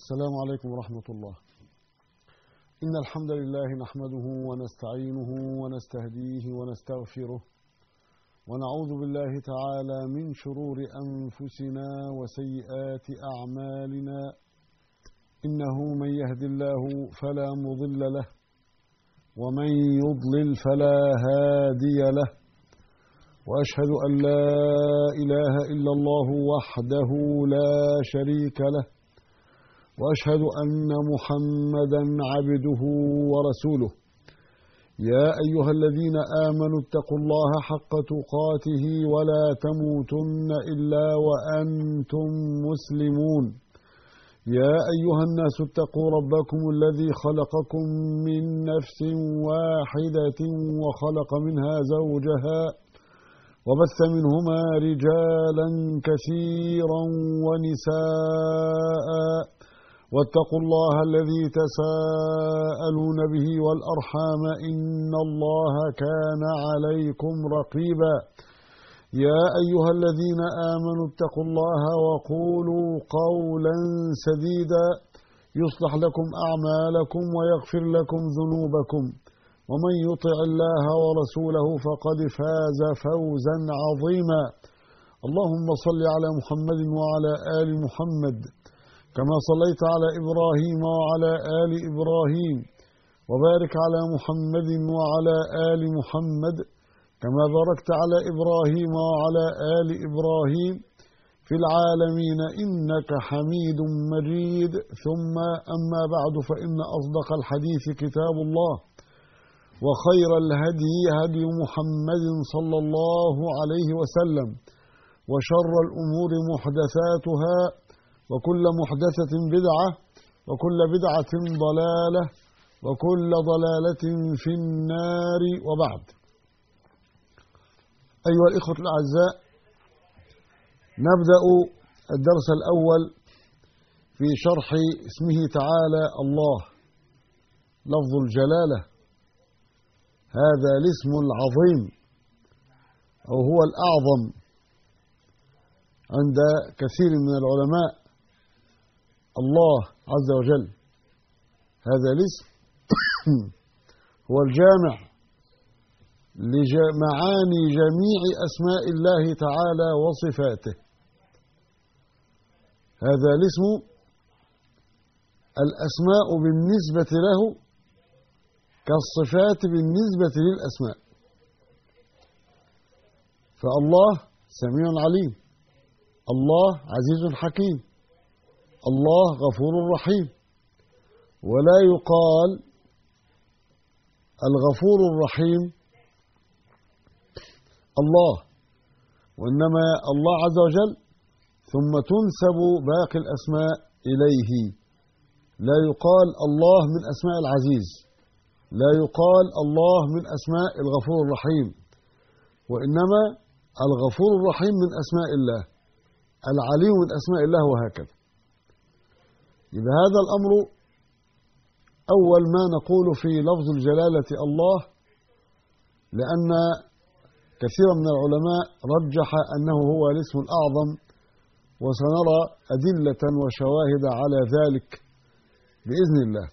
السلام عليكم ورحمة الله إن الحمد لله نحمده ونستعينه ونستهديه ونستغفره ونعوذ بالله تعالى من شرور أنفسنا وسيئات أعمالنا إنه من يهد الله فلا مضل له ومن يضلل فلا هادي له وأشهد أن لا إله إلا الله وحده لا شريك له واشهد ان محمدا عبده ورسوله يا ايها الذين امنوا اتقوا الله حق تقاته ولا تموتن الا وانتم مسلمون يا ايها الناس اتقوا ربكم الذي خلقكم من نفس واحده وخلق منها زوجها وبث منهما رجالا كثيرا ونساء واتقوا الله الذي تساءلون به والارحام ان الله كان عليكم رقيبا يا ايها الذين امنوا اتقوا الله وقولوا قولا سديدا يصلح لكم اعمالكم ويغفر لكم ذنوبكم ومن يطع الله ورسوله فقد فاز فوزا عظيما اللهم صل على محمد وعلى ال محمد كما صليت على ابراهيم وعلى ال ابراهيم وبارك على محمد وعلى ال محمد كما باركت على ابراهيم وعلى ال ابراهيم في العالمين انك حميد مجيد ثم اما بعد فان اصدق الحديث كتاب الله وخير الهدي هدي محمد صلى الله عليه وسلم وشر الامور محدثاتها وكل محدثة بدعة وكل بدعة ضلالة وكل ضلالة في النار وبعد أيها الإخوة الأعزاء نبدأ الدرس الأول في شرح اسمه تعالى الله لفظ الجلالة هذا الاسم العظيم أو هو الأعظم عند كثير من العلماء الله عز وجل هذا الاسم هو الجامع لمعاني جميع اسماء الله تعالى وصفاته هذا الاسم الاسماء بالنسبه له كالصفات بالنسبه للاسماء فالله سميع عليم الله عزيز حكيم الله غفور رحيم ولا يقال الغفور الرحيم الله وانما الله عز وجل ثم تنسب باقي الاسماء اليه لا يقال الله من اسماء العزيز لا يقال الله من اسماء الغفور الرحيم وانما الغفور الرحيم من اسماء الله العليم من اسماء الله وهكذا إذا هذا الأمر أول ما نقول في لفظ الجلالة الله لأن كثيرا من العلماء رجح أنه هو الاسم الأعظم وسنرى أدلة وشواهد على ذلك بإذن الله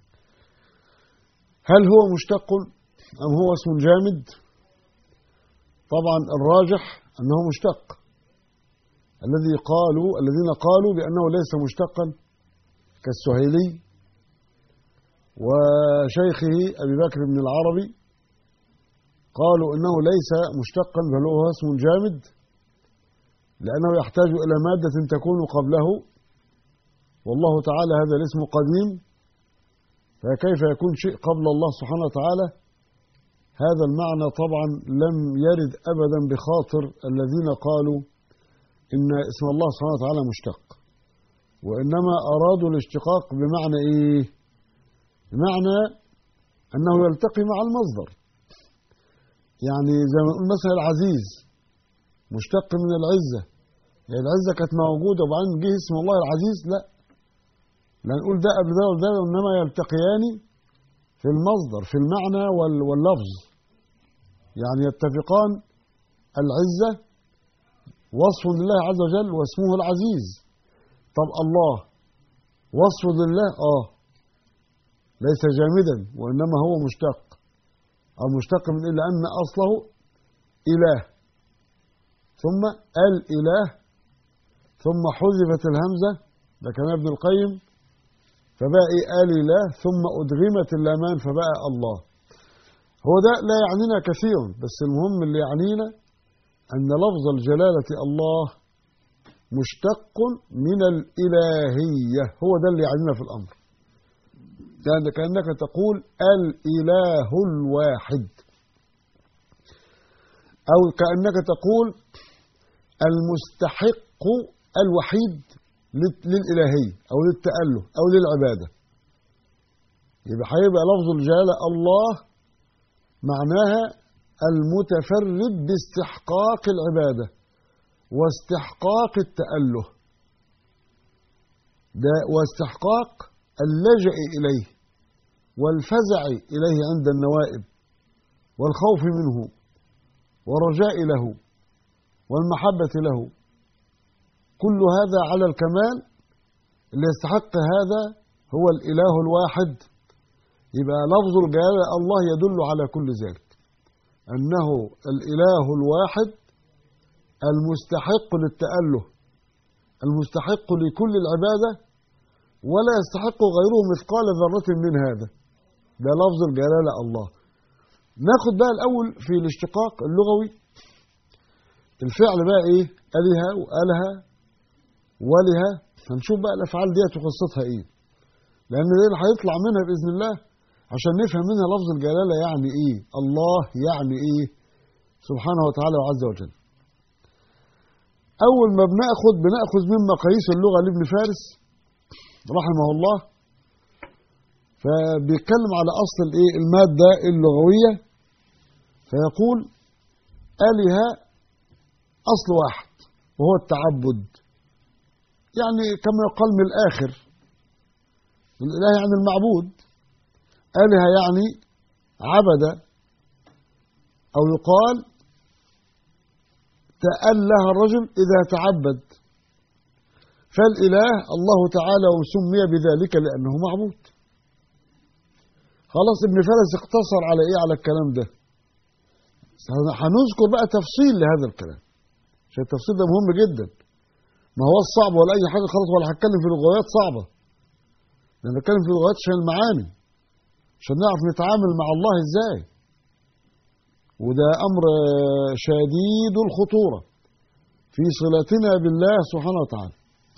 هل هو مشتق أم هو اسم جامد طبعا الراجح أنه مشتق الذي قالوا الذين قالوا بأنه ليس مشتقا كالسهيلي وشيخه أبي بكر بن العربي قالوا إنه ليس مشتقا بل هو اسم جامد لأنه يحتاج إلى مادة تكون قبله والله تعالى هذا الاسم قديم فكيف يكون شيء قبل الله سبحانه وتعالى هذا المعنى طبعا لم يرد أبدا بخاطر الذين قالوا إن اسم الله سبحانه وتعالى مشتق وإنما أرادوا الاشتقاق بمعنى إيه؟ بمعنى أنه يلتقي مع المصدر يعني زي ما نقول مثلا العزيز مشتق من العزة يعني العزة كانت موجودة وبعدين جه اسم الله العزيز لا لا نقول ده قبل ده وده وإنما يلتقيان في المصدر في المعنى واللفظ يعني يتفقان العزة وصف لله عز وجل واسمه العزيز طب الله وصف لله آه ليس جامدا وإنما هو مشتق أو مشتق من إيه لأن أصله إله ثم الإله ثم حذفت الهمزة ده كان ابن القيم فبقى إيه الإله ثم أدغمت اللامان فبقى الله هو ده لا يعنينا كثيرا بس المهم اللي يعنينا أن لفظ الجلالة الله مشتق من الإلهية هو ده اللي يعنينا في الأمر يعني كأنك تقول الإله الواحد أو كأنك تقول المستحق الوحيد للإلهية أو للتأله أو للعبادة يبقى هيبقى لفظ الجلالة الله معناها المتفرد باستحقاق العبادة واستحقاق التأله ده واستحقاق اللجأ إليه والفزع إليه عند النوائب والخوف منه والرجاء له والمحبة له كل هذا على الكمال اللي يستحق هذا هو الإله الواحد يبقى لفظ الجلالة الله يدل على كل ذلك أنه الإله الواحد المستحق للتأله المستحق لكل العبادة ولا يستحق غيره مثقال ذرة من هذا ده لفظ الجلالة الله ناخد بقى الأول في الاشتقاق اللغوي الفعل بقى إيه أله وأله ولها هنشوف بقى الأفعال ديت وقصتها إيه لأن دي اللي هيطلع منها بإذن الله عشان نفهم منها لفظ الجلالة يعني إيه الله يعني إيه سبحانه وتعالى وعز وجل أول ما بناخد بناخذ من مقاييس اللغة لابن فارس رحمه الله فبيتكلم على أصل الإيه المادة اللغوية فيقول آلهة أصل واحد وهو التعبد يعني كما يقال من الآخر الإله يعني المعبود آلهة يعني عبد أو يقال تأله الرجل إذا تعبد فالإله الله تعالى وسمي بذلك لأنه معبود خلاص ابن فارس اقتصر على إيه على الكلام ده هنذكر بقى تفصيل لهذا الكلام عشان التفصيل ده مهم جدا ما هو الصعب ولا أي حاجة خالص ولا هتكلم في لغويات صعبة أنا بتكلم في لغويات عشان المعاني عشان نعرف نتعامل مع الله ازاي وده امر شديد الخطوره في صلتنا بالله سبحانه وتعالى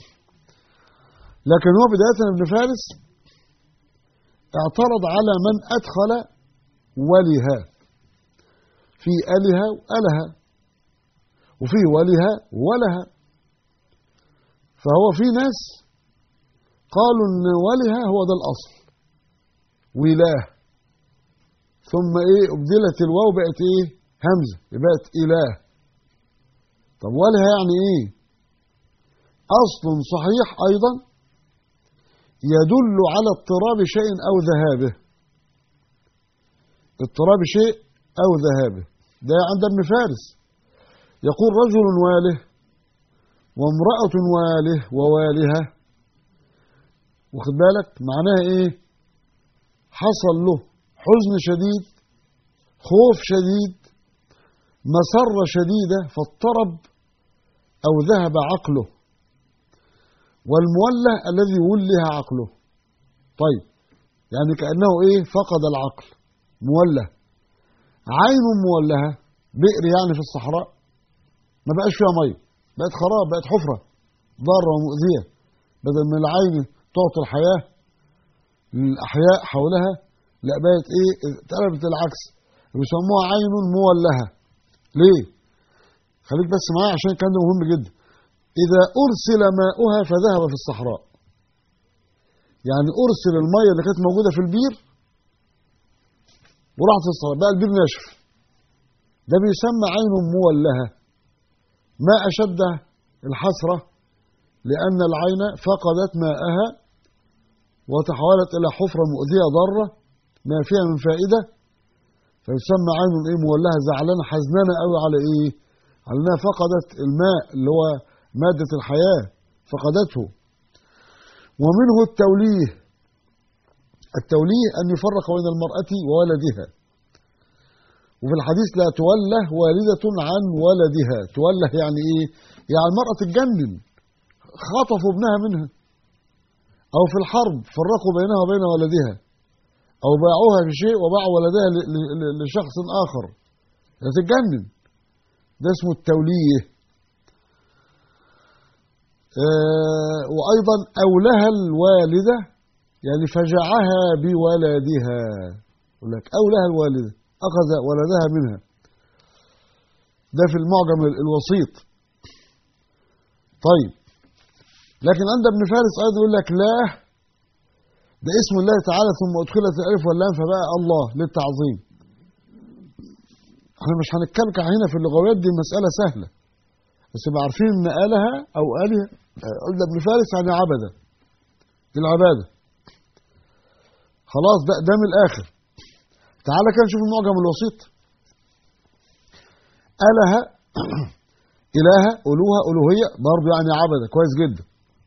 لكن هو بدايه ابن فارس اعترض على من ادخل ولها في الها والها وفي ولها ولها فهو في ناس قالوا ان ولها هو ده الاصل وإله ثم ايه ابدلت الواو بقت ايه همزه بقت اله طب ولها يعني ايه اصل صحيح ايضا يدل على اضطراب شيء او ذهابه اضطراب شيء او ذهابه ده عند ابن فارس يقول رجل واله وامرأة واله ووالها واخد بالك معناها ايه حصل له حزن شديد خوف شديد مسرة شديدة فاضطرب أو ذهب عقله والموله الذي وله عقله طيب يعني كأنه إيه فقد العقل موله عين مولهة بئر يعني في الصحراء ما بقاش فيها مية بقت خراب بقت حفرة ضارة ومؤذية بدل من العين تعطي الحياة للأحياء حولها لا بقت إيه اتقلبت العكس بيسموها عين مولهة ليه؟ خليك بس معايا عشان الكلام ده مهم جدا إذا أرسل ماؤها فذهب في الصحراء يعني أرسل المية اللي كانت موجودة في البير وراحت في الصحراء بقى البير ناشف ده بيسمى عين مولهة ما أشد الحسرة لأن العين فقدت ماءها وتحولت إلى حفرة مؤذية ضارة ما فيها من فائدة فيسمى عين ايه مولهة زعلانة حزنانة قوي على ايه على انها فقدت الماء اللي هو مادة الحياة فقدته ومنه التوليه التوليه أن يفرق بين المرأة وولدها وفي الحديث لا توله والدة عن ولدها توله يعني إيه يعني المرأة تتجنن خطفوا ابنها منها أو في الحرب فرقوا بينها وبين ولدها أو باعوها في شيء وباعوا ولدها ل- ل- لشخص آخر تتجنن ده اسمه التوليه آه، وأيضا أولها الوالدة يعني فجعها بولدها يقول لك أولها الوالدة أخذ ولدها منها ده في المعجم ال- الوسيط طيب لكن عند ابن فارس أيضا يقول لك لا ده اسم الله تعالى ثم أدخلت الألف واللام فبقى الله للتعظيم احنا مش هنتكلكع هنا في اللغويات دي مسألة سهلة بس يبقى عارفين ان آلهة أو آلهة قلنا ابن فارس يعني عبدة دي العبادة خلاص ده ده من الآخر تعالى كده نشوف المعجم الوسيط آلهة إلهة ألوهة ألوهية برضه يعني عبدة كويس جدا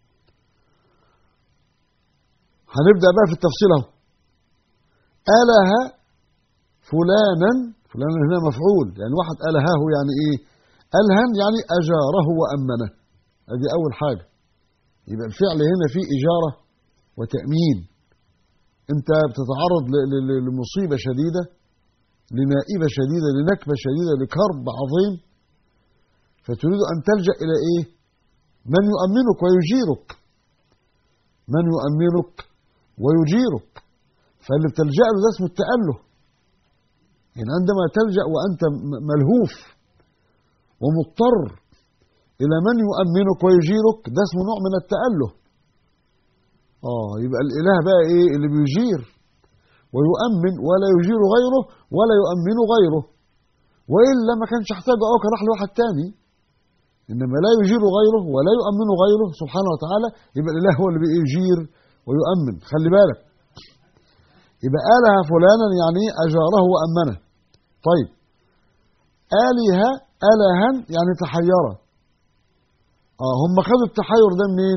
هنبدأ بقى في التفصيل اهو آله فلانا فلانا هنا مفعول يعني واحد ألهاه يعني إيه ألهن يعني أجاره وأمنه هذه أول حاجة يبقى الفعل هنا فيه إجارة وتأمين أنت بتتعرض ل- ل- ل- لمصيبة شديدة لنائبة شديدة لنكبة شديدة لكرب عظيم فتريد أن تلجأ إلى إيه من يؤمنك ويجيرك من يؤمنك ويجيرك فاللي بتلجأ له ده اسمه التأله يعني عندما تلجأ وأنت م- ملهوف ومضطر إلى من يؤمنك ويجيرك ده اسمه نوع من التأله آه يبقى الإله بقى إيه اللي بيجير ويؤمن ولا يجير غيره ولا يؤمن غيره وإلا ما كانش احتاجه أو كان راح لواحد تاني إنما لا يجير غيره ولا يؤمن غيره سبحانه وتعالى يبقى الإله هو اللي بيجير ويؤمن خلي بالك يبقى آله فلانا يعني إيه؟ أجاره وأمنه طيب آله ألها يعني تحيرا آه هم خدوا التحير ده منين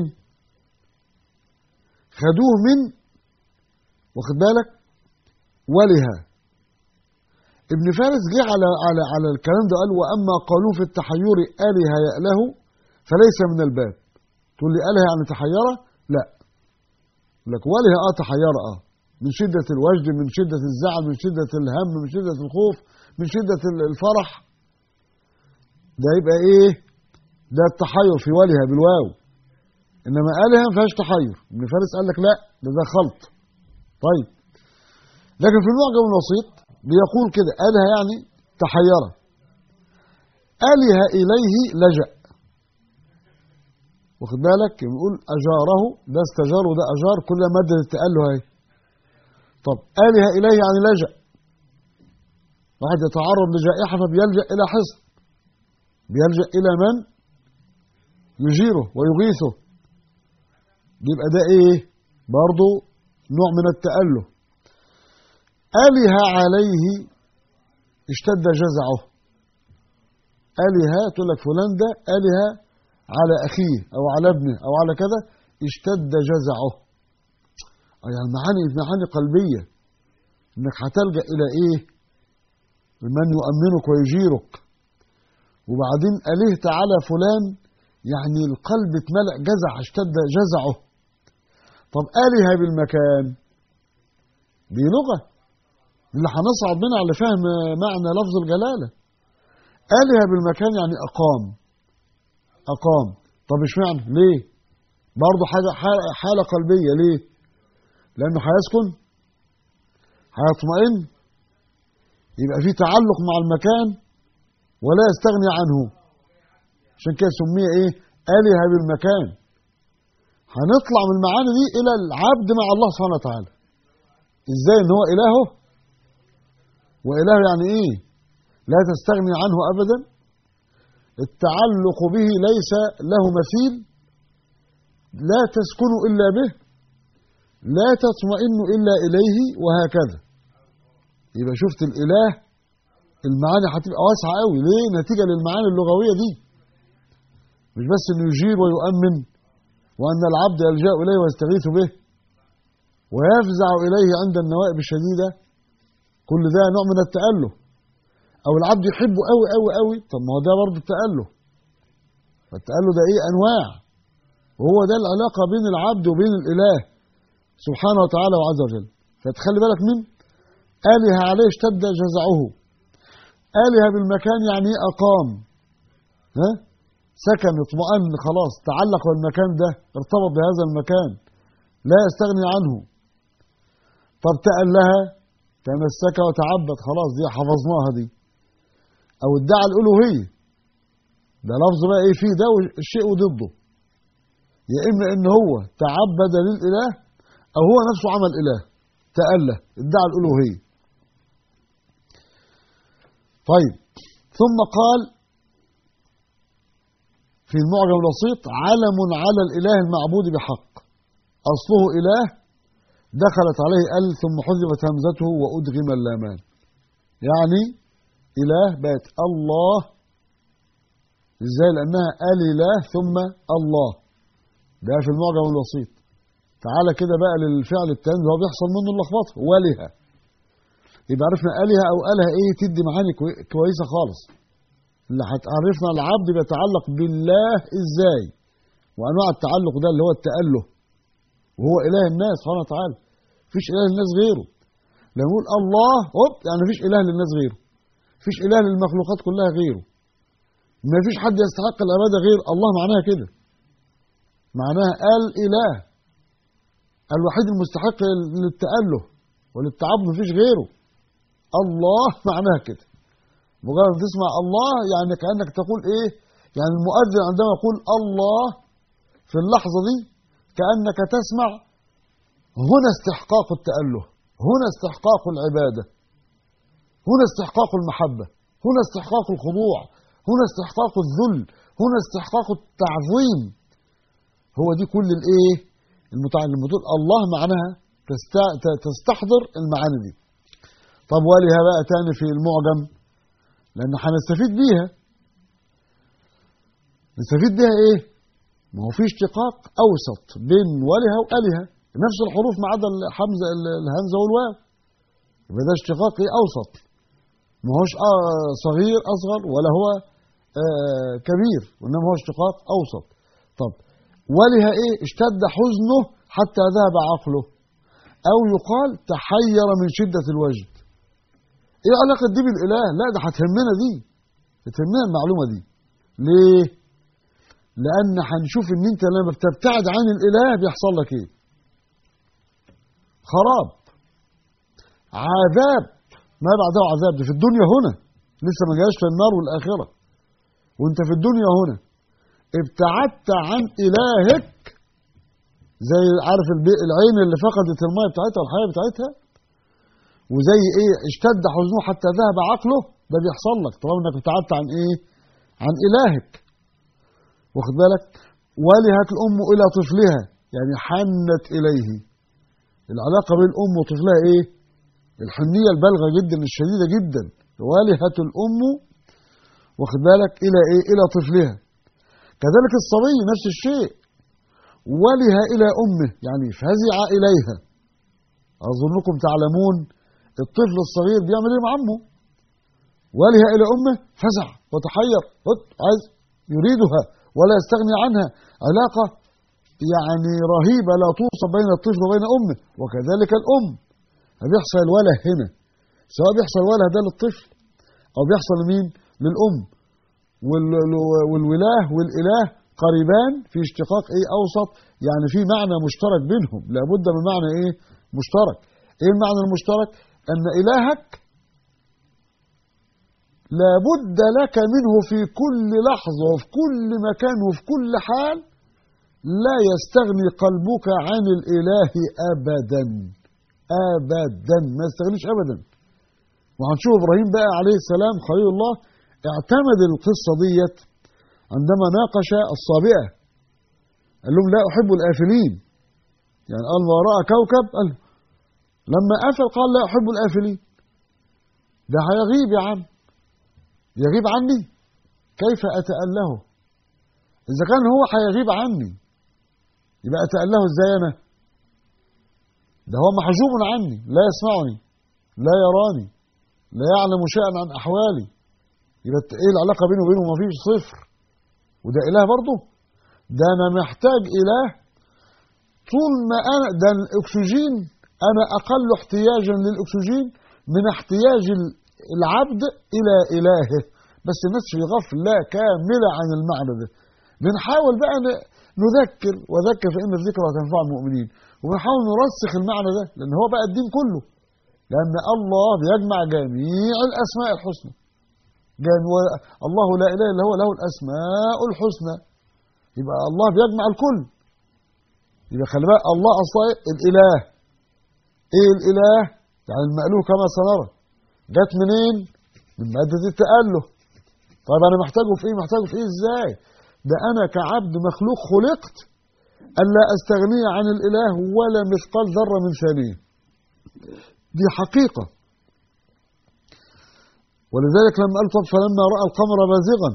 خدوه من واخد بالك ولها ابن فارس جه على على على الكلام ده قال واما قالوا في التحير اله ياله فليس من الباب تقول لي اله يعني تحيره لا يقول لك وله اه تحيره اه من شده الوجد من شده الزعل من شده الهم من شده الخوف من شده ال- الفرح ده يبقى ايه ده التحير في ولها بالواو انما الها ما فيهاش تحير ابن فارس قال لك لا ده ده خلط طيب لكن في المعجم الوسيط بيقول كده آله يعني تحيرة آله إليه لجأ واخد بالك بيقول أجاره ده استجار وده أجار كل مادة التأله اهي طب آله إليه يعني لجأ واحد يتعرض لجائحة فبيلجأ إلى حصن بيلجأ إلى من يجيره ويغيثه يبقى ده إيه برضه نوع من التأله أله عليه اشتد جزعه أله تقول لك فلان ده أله على أخيه أو على ابنه أو على كذا اشتد جزعه أي يعني معاني معاني قلبية إنك هتلجأ إلى إيه؟ من يؤمنك ويجيرك وبعدين ألهت على فلان يعني القلب اتملأ جزع اشتد جزعه طب آله بالمكان دي لغة اللي هنصعد منها على فهم معنى لفظ الجلالة آله بالمكان يعني أقام أقام طب اشمعنى ليه برضه حاجة حالة, حالة قلبية ليه لأنه هيسكن هيطمئن يبقى في تعلق مع المكان ولا يستغني عنه عشان كده سمي ايه آله بالمكان هنطلع من المعاني دي إلى العبد مع الله سبحانه وتعالى ازاي ان هو إلهه وإله يعني إيه لا تستغني عنه أبدا التعلق به ليس له مثيل لا تسكن إلا به لا تطمئن إلا إليه وهكذا يبقى شفت الإله المعاني هتبقى واسعة قوي ليه نتيجة للمعاني اللغوية دي مش بس إنه يجير ويؤمن وأن العبد يلجأ إليه ويستغيث به ويفزع إليه عند النوائب الشديدة كل ده نوع من التأله أو العبد يحبه أوي أوي أوي طب ما هو ده برضه التأله فالتأله ده إيه أنواع وهو ده العلاقة بين العبد وبين الإله سبحانه وتعالى وعز وجل فتخلي بالك من آله عليه اشتد جزعه آله بالمكان يعني أقام ها سكن اطمأن خلاص تعلق بالمكان ده ارتبط بهذا المكان لا يستغني عنه طب تألها تمسك وتعبد خلاص دي حفظناها دي أو ادعى الألوهية ده لفظ بقى ايه فيه ده والشيء وضده يا إما إن هو تعبد للإله أو هو نفسه عمل إله تأله ادعى الألوهية طيب ثم قال في المعجم الوسيط علم على الإله المعبود بحق أصله إله دخلت عليه ال ثم حذفت همزته وأدغم اللامان يعني إله بقت الله إزاي لأنها الإله ثم الله ده في المعجم الوسيط تعالى كده بقى للفعل التاني هو بيحصل منه اللخبطه ولها يبقى عرفنا آلهة أو آلهة إيه تدي معاني كويسة خالص اللي هتعرفنا العبد بيتعلق بالله إزاي وأنواع التعلق ده اللي هو التأله وهو إله الناس سبحانه وتعالى مفيش إله للناس غيره لما نقول الله هوب يعني مفيش إله للناس غيره مفيش إله للمخلوقات كلها غيره مفيش حد يستحق العبادة غير الله معناها كده معناها الإله الوحيد المستحق للتأله وللتعبد مفيش غيره الله معناها كده مجرد تسمع الله يعني كأنك تقول ايه يعني المؤذن عندما يقول الله في اللحظة دي كأنك تسمع هنا استحقاق التأله هنا استحقاق العبادة هنا استحقاق المحبة هنا استحقاق الخضوع هنا استحقاق الذل هنا استحقاق التعظيم هو دي كل الايه المتعلم بتقول الله معناها تستحضر المعاني دي طب ولها بقى تاني في المعجم لان هنستفيد بيها نستفيد بيها ايه ما هو في اشتقاق اوسط بين ولها والها نفس الحروف ما عدا الحمزه الهمزه والواو يبقى ده اشتقاق ايه اوسط ما هوش آه صغير اصغر ولا هو آه كبير وانما هو اشتقاق اوسط طب ولها ايه اشتد حزنه حتى ذهب عقله او يقال تحير من شده الوجد ايه علاقه دي بالاله لا ده هتهمنا دي هتهمنا المعلومه دي ليه لان هنشوف ان انت لما بتبتعد عن الاله بيحصل لك ايه خراب عذاب ما بعده عذاب ده في الدنيا هنا لسه ما جاش في النار والاخره وانت في الدنيا هنا ابتعدت عن الهك زي عارف العين اللي فقدت الميه بتاعتها والحياه بتاعتها وزي ايه اشتد حزنه حتى ذهب عقله ده بيحصل لك طالما انك ابتعدت عن ايه عن الهك واخد بالك ولهت الام الى طفلها يعني حنت اليه العلاقه بين الام وطفلها ايه الحنيه البالغه جدا الشديده جدا ولهت الام واخد بالك الى ايه الى طفلها كذلك الصبي نفس الشيء ولها الى امه يعني فزع اليها اظنكم تعلمون الطفل الصغير بيعمل ايه مع امه ولها الى امه فزع وتحير عايز يريدها ولا يستغني عنها علاقه يعني رهيبه لا توصف بين الطفل وبين امه وكذلك الام بيحصل الوله هنا سواء بيحصل الوله ده للطفل او بيحصل لمين للام والولاه والاله قريبان في اشتقاق ايه اوسط يعني في معنى مشترك بينهم لابد من معنى ايه مشترك ايه المعنى المشترك ان الهك لابد لك منه في كل لحظه وفي كل مكان وفي كل حال لا يستغني قلبك عن الاله ابدا ابدا ما يستغنيش ابدا وهنشوف ابراهيم بقى عليه السلام خليل الله اعتمد القصه ديت عندما ناقش الصابئه قال لهم لا احب الافلين يعني قال ما راى كوكب قال لما قفل قال لا احب الافلين ده هيغيب يا عم يغيب عني كيف اتاله اذا كان هو هيغيب عني يبقى اتأله ازاي انا ده هو محجوب عني لا يسمعني لا يراني لا يعلم شيئا عن احوالي يبقى ايه العلاقه بينه وبينه مفيش صفر وده اله برضه ده انا محتاج اله طول ما انا ده الاكسجين انا اقل احتياجا للاكسجين من احتياج العبد الى الهه بس الناس في غفله كامله عن المعنى ده بنحاول بقى نذكر وذكر فان الذكر تنفع المؤمنين وبنحاول نرسخ المعنى ده لان هو بقى الدين كله لان الله بيجمع جميع الاسماء الحسنى الله لا اله الا هو له الاسماء الحسنى يبقى الله بيجمع الكل يبقى خلي بالك الله اصلا الاله ايه الاله يعني المألوه كما سنرى جت منين من مادة التأله طيب انا محتاجه في ايه محتاجه في ايه ازاي ده انا كعبد مخلوق خلقت الا استغني عن الاله ولا مثقال ذره من ثانيه دي حقيقه ولذلك لما قال طب فلما راى القمر بازغا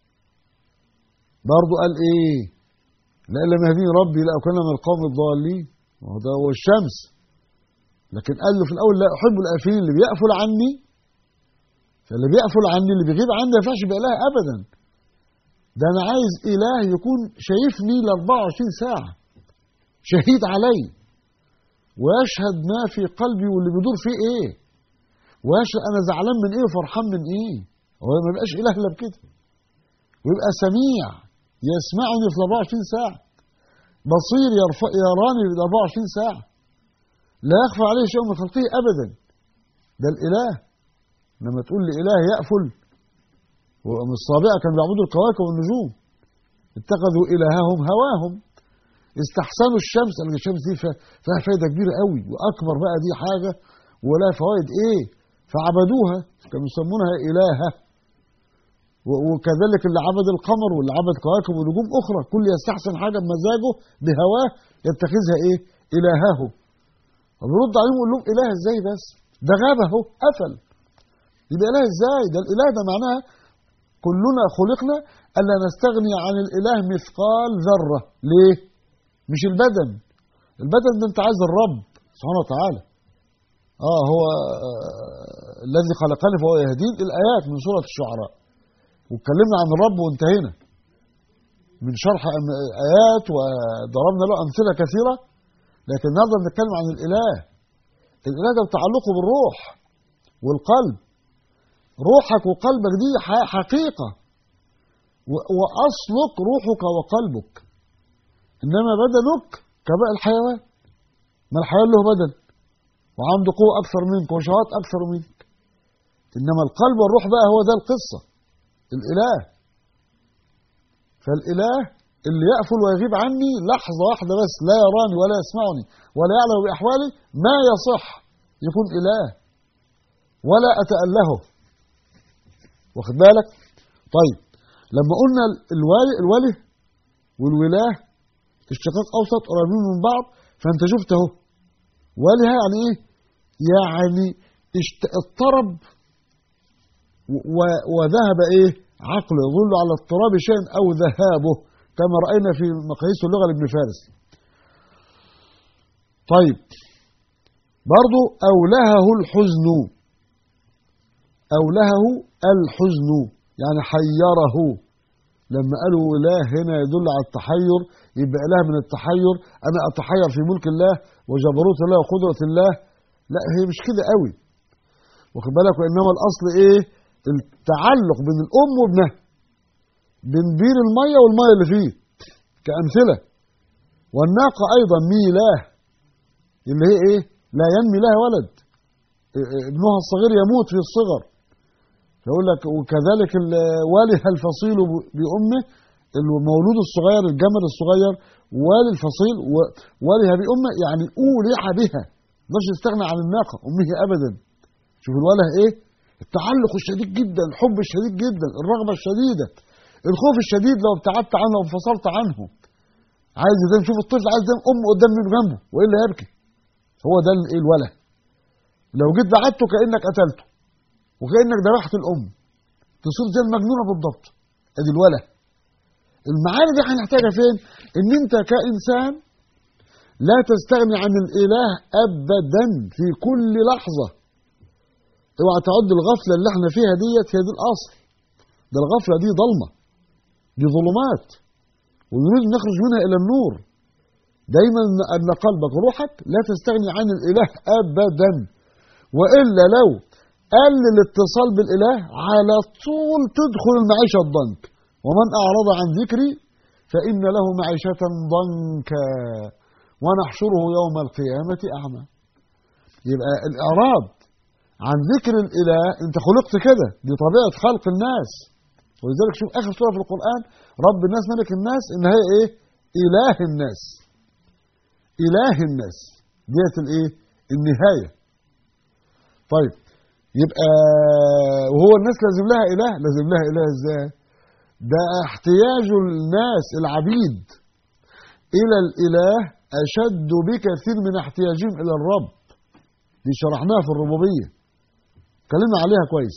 برضه قال ايه لا لم يهديني ربي لاكون من القوم الضالين وهو ده هو الشمس لكن قال له في الاول لا احب الافلين اللي بيقفل عني فاللي بيقفل عني اللي بيغيب عني ما ينفعش يبقى اله ابدا ده انا عايز اله يكون شايفني ل 24 ساعه شهيد علي ويشهد ما في قلبي واللي بيدور فيه ايه ويشهد انا زعلان من ايه وفرحان من ايه هو ما يبقاش اله الا بكده ويبقى سميع يسمعني في 24 ساعه بصير يرفع يراني في 24 ساعه لا يخفى عليه شيء من خلقه ابدا ده الاله لما تقول لي اله يقفل ومن الصابئه كانوا بيعبدوا الكواكب والنجوم اتخذوا الههم هواهم استحسنوا الشمس لان الشمس دي فيها فايده كبيره قوي واكبر بقى دي حاجه ولها فوائد ايه فعبدوها كانوا يسمونها الهه وكذلك اللي عبد القمر واللي عبد كواكب ونجوم اخرى كل يستحسن حاجه بمزاجه بهواه يتخذها ايه الهه فبيرد عليهم يقول لهم اله ازاي بس ده غاب اهو قفل يبقى اله ازاي ده الاله ده معناها كلنا خلقنا الا نستغني عن الاله مثقال ذره ليه مش البدن البدن ده انت عايز الرب سبحانه وتعالى اه هو آه الذي خلقني فهو يهدين الايات من سوره الشعراء واتكلمنا عن الرب وانتهينا من شرح ايات وضربنا له امثله كثيره لكن النهارده بنتكلم عن الاله الاله ده بتعلقه بالروح والقلب روحك وقلبك دي حقيقه واصلك روحك وقلبك انما بدنك كباقي الحيوان ما الحيوان له بدن وعنده قوه اكثر منك وشهوات اكثر منك انما القلب والروح بقى هو ده القصه الاله فالاله اللي يقفل ويغيب عني لحظه واحده بس لا يراني ولا يسمعني ولا يعلم باحوالي ما يصح يكون اله ولا اتالهه واخد بالك طيب لما قلنا الوالي الوله والولاه اشتقاق اوسط قريبين من بعض فانت شفت اهو ولها يعني ايه يعني اضطرب وذهب ايه عقله يظل على اضطراب شيء او ذهابه كما راينا في مقاييس اللغه لابن فارس طيب برضو اولهه الحزن اولهه الحزن يعني حيره لما قالوا اله هنا يدل على التحير يبقى اله من التحير انا اتحير في ملك الله وجبروت الله وقدره الله لا هي مش كده قوي واخد بالك وانما الاصل ايه التعلق بين الام وابنها بين بير الميه والميه اللي فيه كامثله والناقه ايضا ميلاه اللي هي ايه لا ينمي لها ولد ابنها الصغير يموت في الصغر يقول لك وكذلك والها الفصيل بأمه المولود الصغير الجمل الصغير والي الفصيل والها بأمه يعني أولح بها مش يستغنى عن الناقة أمه أبدا شوف الوله إيه التعلق الشديد جدا الحب الشديد جدا الرغبة الشديدة الخوف الشديد لو ابتعدت عنه وانفصلت عنه عايز يدام شوف الطفل عايز يدام أمه قدام منه جنبه وإلا يبكي هو ده الإيه الوله لو جيت بعدته كأنك قتلته وكانك ذبحت الام تصير زي المجنونه بالضبط ادي الوله المعاني دي هنحتاجها فين ان انت كانسان لا تستغني عن الإله أبدا في كل لحظة اوعى تعد الغفلة اللي احنا فيها ديت هي دي الأصل ده الغفلة دي ضلمة دي ظلمات ونريد أن نخرج منها إلى النور دايما أن قلبك وروحك لا تستغني عن الإله أبدا وإلا لو قل الاتصال بالإله على طول تدخل المعيشة الضنك ومن أعرض عن ذكري فإن له معيشة ضنكا ونحشره يوم القيامة أعمى يبقى الإعراض عن ذكر الإله أنت خلقت كده دي طبيعة خلق الناس ولذلك شوف آخر سورة في القرآن رب الناس ملك الناس إن هي إيه إله الناس إله الناس ديت الإيه النهاية طيب يبقى وهو الناس لازم لها إله لازم لها إله إزاي ده احتياج الناس العبيد إلى الإله أشد بكثير من احتياجهم إلى الرب دي شرحناها في الربوبية اتكلمنا عليها كويس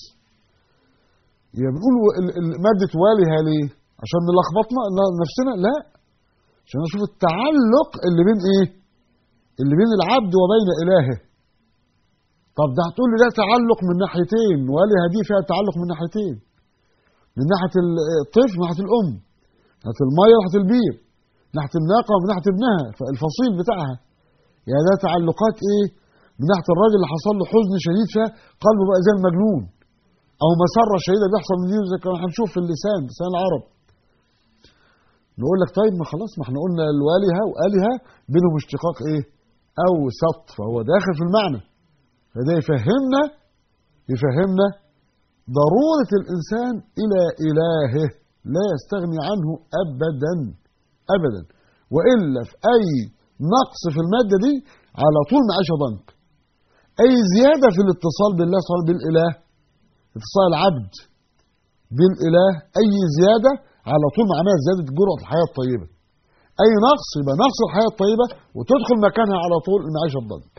يبقى بنقول مادة والها ليه عشان نلخبطنا نفسنا لا عشان نشوف التعلق اللي بين ايه اللي بين العبد وبين إلهه طب ده هتقول لي ده تعلق من ناحيتين والها دي فيها تعلق من ناحيتين من ناحية الطفل من ناحية الأم من ناحية المية من ناحية البير من ناحية الناقة ومن ناحية ابنها الفصيل بتاعها يعني ده تعلقات ايه من ناحية الراجل اللي حصل له حزن شديد فيها قلبه بقى زي المجنون أو مسرة شديدة بيحصل من دي زي ما هنشوف في اللسان لسان العرب نقول لك طيب ما خلاص ما احنا قلنا الوالهة وآلهة بينهم اشتقاق ايه أو سط فهو داخل في المعنى فده يفهمنا يفهمنا ضرورة الإنسان إلى إلهه لا يستغني عنه أبدا أبدا وإلا في أي نقص في المادة دي على طول معيشة ضنك أي زيادة في الاتصال بالله سبحانه بالإله اتصال العبد بالإله أي زيادة على طول معناها زيادة جرعة الحياة الطيبة أي نقص يبقى نقص الحياة الطيبة وتدخل مكانها على طول المعيشة الضنك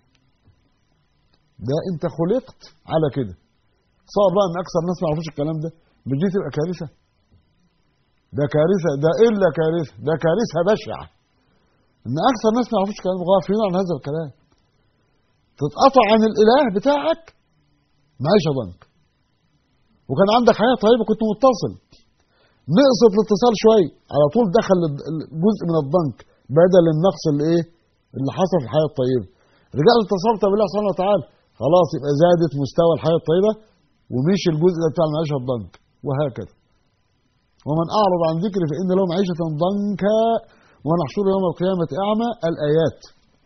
ده أنت خلقت على كده صار بقى ان اكثر الناس ما يعرفوش الكلام ده مش دي تبقى كارثه ده كارثه ده الا كارثه ده كارثه بشعه ان اكثر الناس ما يعرفوش الكلام غافلين عن هذا الكلام تتقطع عن الاله بتاعك معيشه ضنك وكان عندك حياه طيبه كنت متصل نقصت الاتصال شويه على طول دخل جزء من الضنك بدل النقص اللي ايه اللي حصل في الحياه الطيبه رجعت اتصلت بالله سبحانه وتعالى خلاص يبقى زادت مستوى الحياه الطيبه ومشي الجزء ده بتاع المعيشة الضنك وهكذا ومن أعرض عن ذكري فإن له معيشة ضنكا ونحشر يوم القيامة أعمى الآيات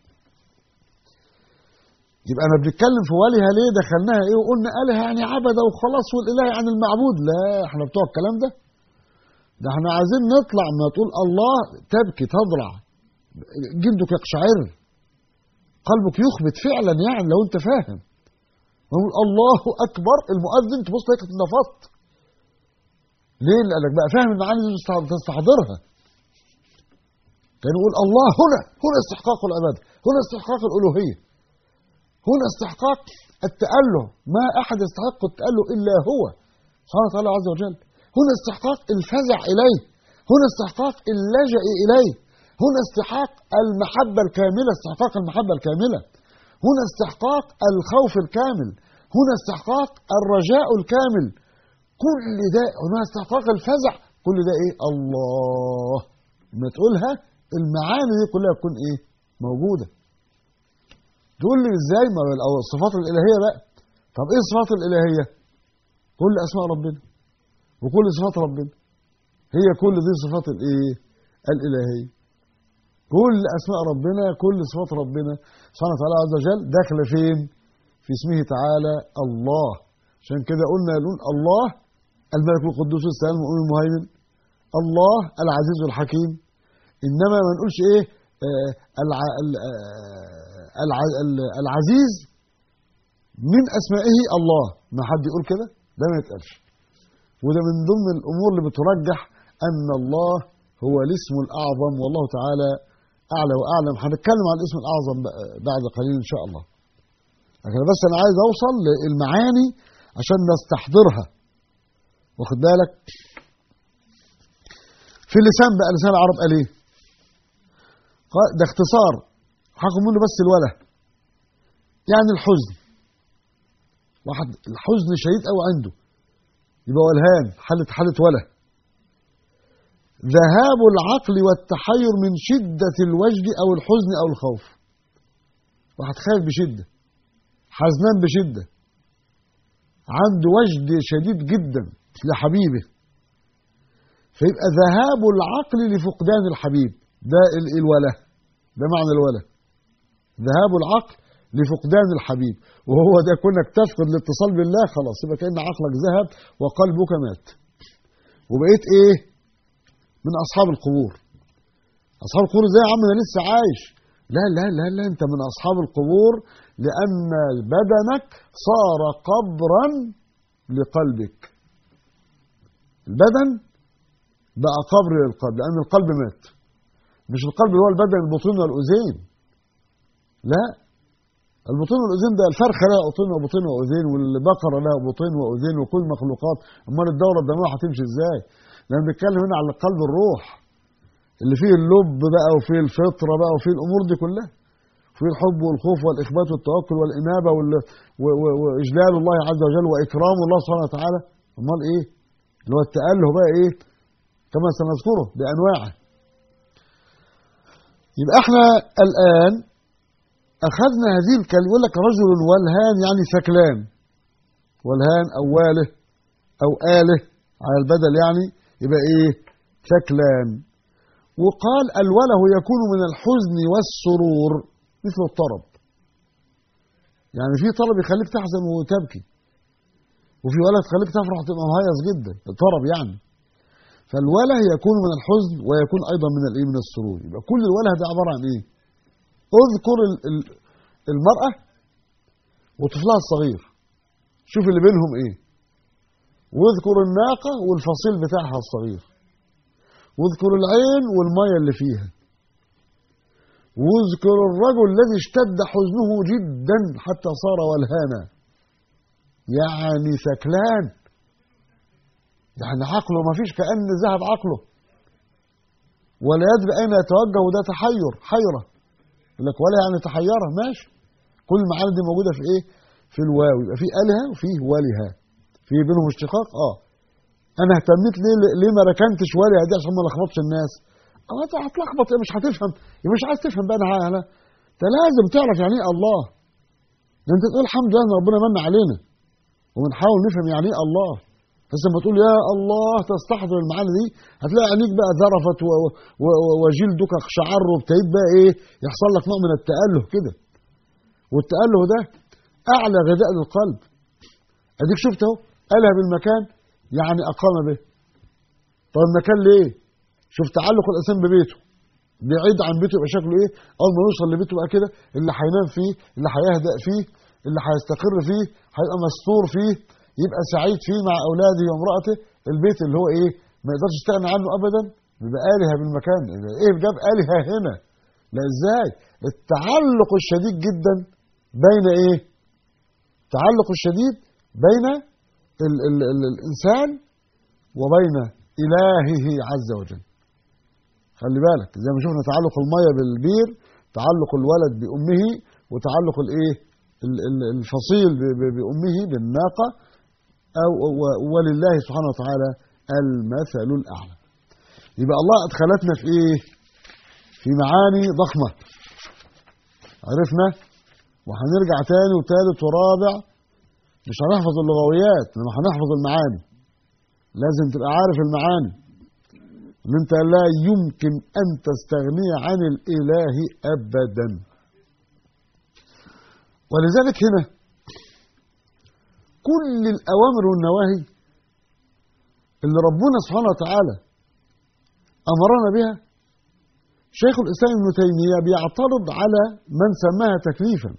يبقى أنا بنتكلم في والها ليه دخلناها إيه وقلنا آلهة يعني عبدة وخلاص والإله يعني المعبود لا إحنا بتوع الكلام ده ده إحنا عايزين نطلع ما تقول الله تبكي تضرع جلدك يقشعر قلبك يخبت فعلا يعني لو أنت فاهم نقول الله اكبر المؤذن تبص تلاقيك اتنفضت ليه لانك بقى فاهم المعاني دي تستحضرها كان يقول الله هنا هنا استحقاق العباده هنا استحقاق الالوهيه هنا استحقاق التأله ما احد يستحق التأله الا هو سبحانه وتعالى عز وجل هنا استحقاق الفزع اليه هنا استحقاق اللجأ اليه هنا استحقاق المحبه الكامله استحقاق المحبه الكامله هنا استحقاق الخوف الكامل هنا استحقاق الرجاء الكامل كل ده هنا استحقاق الفزع كل ده ايه الله ما تقولها المعاني دي كلها تكون ايه موجوده تقول لي ازاي ما او الصفات الالهيه بقى طب ايه الصفات الالهيه كل اسماء ربنا وكل صفات ربنا هي كل دي صفات الايه الالهيه كل اسماء ربنا كل صفات ربنا سبحانه وتعالى عز وجل داخله فين في اسمه تعالى الله عشان كده قلنا نقول الله الملك القدوس السلام المؤمن المهيمن الله العزيز الحكيم انما ما نقولش ايه آه الع... الع... العزيز من اسمائه الله ما حد يقول كده ده ما يتقالش وده من ضمن الامور اللي بترجح ان الله هو الاسم الاعظم والله تعالى اعلى واعلم هنتكلم عن الاسم الاعظم بعد قليل ان شاء الله لكن بس انا عايز اوصل للمعاني عشان نستحضرها واخد بالك في اللسان بقى لسان العرب قال ايه قال ده اختصار هاخد منه بس الوله يعني الحزن واحد الحزن شديد قوي عنده يبقى ولهان حالة حالة وله ذهاب العقل والتحير من شدة الوجد أو الحزن أو الخوف واحد خايف بشدة حزنان بشدة عنده وجد شديد جدا لحبيبه فيبقى ذهاب العقل لفقدان الحبيب ده ال- الوله ده معنى الوله ذهاب العقل لفقدان الحبيب وهو ده كونك تفقد الاتصال بالله خلاص يبقى كأن عقلك ذهب وقلبك مات وبقيت ايه من اصحاب القبور اصحاب القبور ازاي يا عم انا لسه عايش لا لا لا لا انت من اصحاب القبور لان بدنك صار قبرا لقلبك البدن بقى قبر للقلب لان القلب مات مش القلب اللي هو البدن البطين والاذين لا البطين والاذين ده الفرخه لها بطين وبطين واذين والبقره لها بطين واذين وكل المخلوقات امال الدوره الدمويه هتمشي ازاي؟ لان بنتكلم هنا على قلب الروح اللي فيه اللب بقى وفيه الفطره بقى وفيه الامور دي كلها فيه الحب والخوف والاخبات والتوكل والانابه وال... و... و... واجلال الله عز وجل واكرام الله سبحانه وتعالى امال ايه؟ اللي هو التاله بقى ايه؟ كما سنذكره بانواعه يبقى احنا الان أخذنا هذه الكلمة يقول لك رجل ولهان يعني ثكلان ولهان أو واله أو آله على البدل يعني يبقى إيه ثكلان وقال الوله يكون من الحزن والسرور مثل الطرب يعني في طرب يخليك تحزن وتبكي وفي وله تخليك تفرح وتبقى مهيص جدا طرب يعني فالوله يكون من الحزن ويكون ايضا من الايه من السرور يبقى كل الوله ده عباره عن ايه اذكر ال- ال- المرأة وطفلها الصغير شوف اللي بينهم ايه واذكر الناقة والفصيل بتاعها الصغير واذكر العين والمية اللي فيها واذكر الرجل الذي اشتد حزنه جدا حتى صار ولهانا يعني ثكلان يعني عقله ما فيش كأن ذهب عقله ولا يدري أين يتوجه وده تحير حيرة يقول لك ولا يعني تحيرة ماشي كل المعاني دي موجودة في ايه في الواو يبقى في آلهة وفيه والها في بينهم اشتقاق اه انا اهتميت ليه ليه ما ركنتش والها دي عشان ما لخبطش الناس اه انت هتلخبط إيه؟ مش هتفهم يبقى مش عايز تفهم بقى انا انا انت لازم تعرف يعني ايه الله ده انت تقول الحمد لله ان ربنا من علينا وبنحاول نفهم يعني ايه الله بس لما تقول يا الله تستحضر المعاني دي هتلاقي عينيك بقى ذرفت و- و- و- وجلدك اقشعر وابتديت بقى ايه يحصل لك نوع من التأله كده والتأله ده أعلى غذاء للقلب أديك شفت أهو أله بالمكان يعني أقام به طب المكان ليه؟ شوف تعلق الإنسان ببيته بعيد عن بيته يبقى شكله إيه؟ أول ما يوصل لبيته بقى كده اللي هينام فيه اللي هيهدأ فيه اللي هيستقر فيه هيبقى مستور فيه يبقى سعيد فيه مع أولاده وامرأته البيت اللي هو إيه؟ ما يقدرش يستغنى عنه أبدا بيبقى آلهة بالمكان إيه جاب آلهة هنا؟ لا إزاي؟ التعلق الشديد جدا بين ايه التعلق الشديد بين ال ال ال الانسان وبين الهه عز وجل خلي بالك زي ما شفنا تعلق الميه بالبير تعلق الولد بامه وتعلق الايه ال- ال- الفصيل ب- ب- بامه بالناقه او و- ولله سبحانه وتعالى المثل الاعلى يبقى الله ادخلتنا في ايه في معاني ضخمه عرفنا وهنرجع تاني وتالت ورابع مش هنحفظ اللغويات انما هنحفظ المعاني لازم تبقى عارف المعاني ان انت لا يمكن ان تستغني عن الاله ابدا ولذلك هنا كل الاوامر والنواهي اللي ربنا سبحانه وتعالى امرنا بها شيخ الاسلام ابن تيميه بيعترض على من سماها تكليفا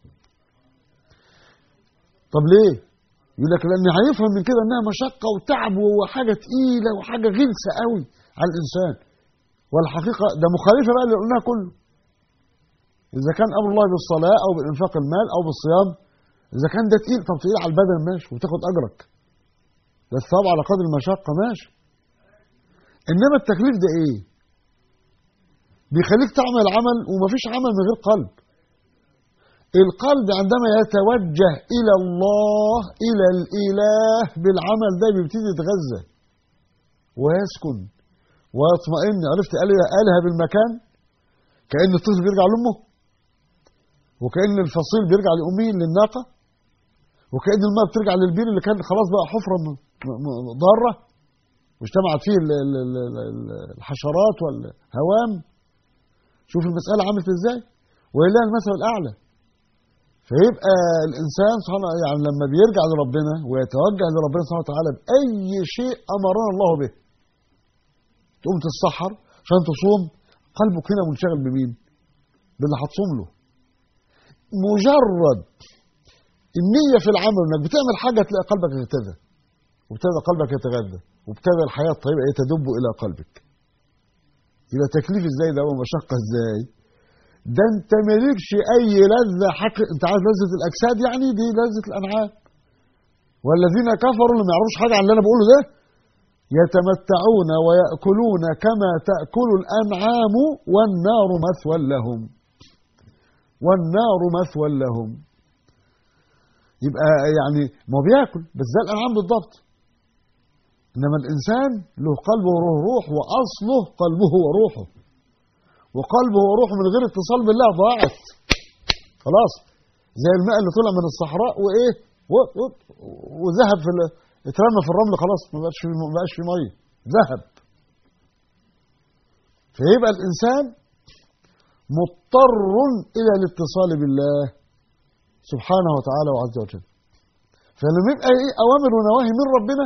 طب ليه يقول لك لان هيفهم من كده انها مشقه وتعب وحاجه تقيله وحاجه غلسه قوي على الانسان والحقيقه ده مخالفه بقى اللي قلناها كله اذا كان امر الله بالصلاه او بانفاق المال او بالصيام اذا كان ده تقيل طب تقيل على البدن ماشي وتاخد اجرك ده الثواب على قدر المشقه ماشي انما التكليف ده ايه بيخليك تعمل عمل ومفيش عمل من غير قلب القلب عندما يتوجه إلى الله إلى الإله بالعمل ده بيبتدي يتغذى ويسكن ويطمئن عرفت قالها بالمكان كأن الطفل بيرجع لأمه وكأن الفصيل بيرجع لأمه للناقة وكأن الماء بترجع للبير اللي كان خلاص بقى حفرة ضارة واجتمعت فيه الحشرات والهوام شوف المسألة عملت ازاي ولله المثل الأعلى فيبقى الإنسان سبحانه يعني لما بيرجع لربنا ويتوجه لربنا سبحانه وتعالى بأي شيء أمرنا الله به تقوم تتسحر عشان تصوم قلبك هنا منشغل بمين؟ باللي هتصوم له مجرد النية في العمل انك بتعمل حاجة تلاقي قلبك اهتدى وابتدى قلبك يتغذى وابتدى الحياة الطيبة تدب إلى قلبك يبقى تكليف ازاي ده ومشقة ازاي ده انت مالكش اي لذة حق انت عارف لذة الاجساد يعني دي لذة الانعام والذين كفروا اللي ما يعرفوش حاجة عن اللي انا بقوله ده يتمتعون ويأكلون كما تأكل الأنعام والنار مثوى لهم والنار مثوى لهم يبقى يعني ما بياكل بس زي الأنعام بالضبط إنما الإنسان له قلبه وله روح وأصله قلبه وروحه وقلبه وروحه من غير اتصال بالله ضاعت خلاص زي الماء اللي طلع من الصحراء وإيه وذهب في اترمى في الرمل خلاص ما بقاش في ما بقاش في ميه ذهب فيبقى الانسان مضطر الى الاتصال بالله سبحانه وتعالى وعز وجل فلما يبقى ايه اوامر ونواهي من ربنا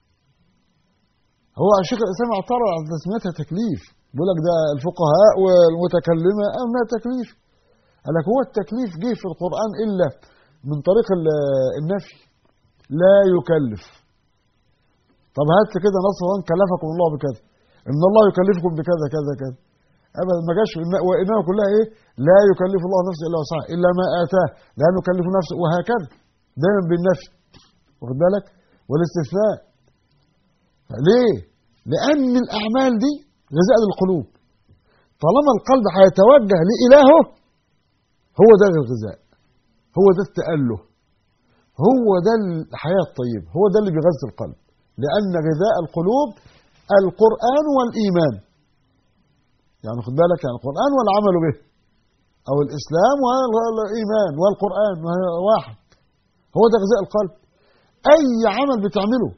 هو الشيخ الاسلام اعترض على تسميتها تكليف بيقول لك ده الفقهاء والمتكلمه انها تكليف قال لك هو التكليف جه في القران الا من طريق النفي لا يكلف طب هات كده نص وان كلفكم الله بكذا ان الله يكلفكم بكذا كذا كذا ابدا ما جاش وانما كلها ايه لا يكلف الله نفسا الا وسعها الا ما اتاه لا نكلف نفسه وهكذا دايما بالنفي واخد بالك والاستثناء ليه لان الاعمال دي غذاء للقلوب طالما القلب هيتوجه لالهه هو ده الغذاء هو ده التاله هو ده الحياه الطيبه هو ده اللي بيغذي القلب لأن غذاء القلوب القرآن والإيمان يعني خد بالك يعني القرآن والعمل به أو الإسلام والإيمان والقرآن واحد هو ده غذاء القلب أي عمل بتعمله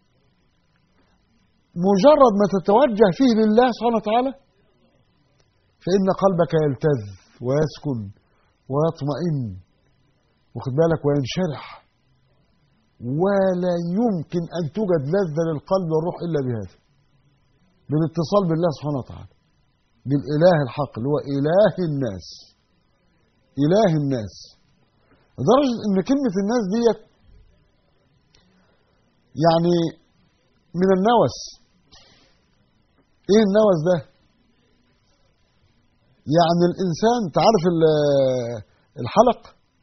مجرد ما تتوجه فيه لله سبحانه وتعالى فإن قلبك يلتذ ويسكن ويطمئن واخد بالك وينشرح ولا يمكن أن توجد لذة للقلب والروح إلا بهذا بالاتصال بالله سبحانه وتعالى بالإله الحق اللي هو إله الناس إله الناس لدرجة إن كلمة الناس ديت يعني من النوس إيه النوس ده؟ يعني الإنسان تعرف الحلق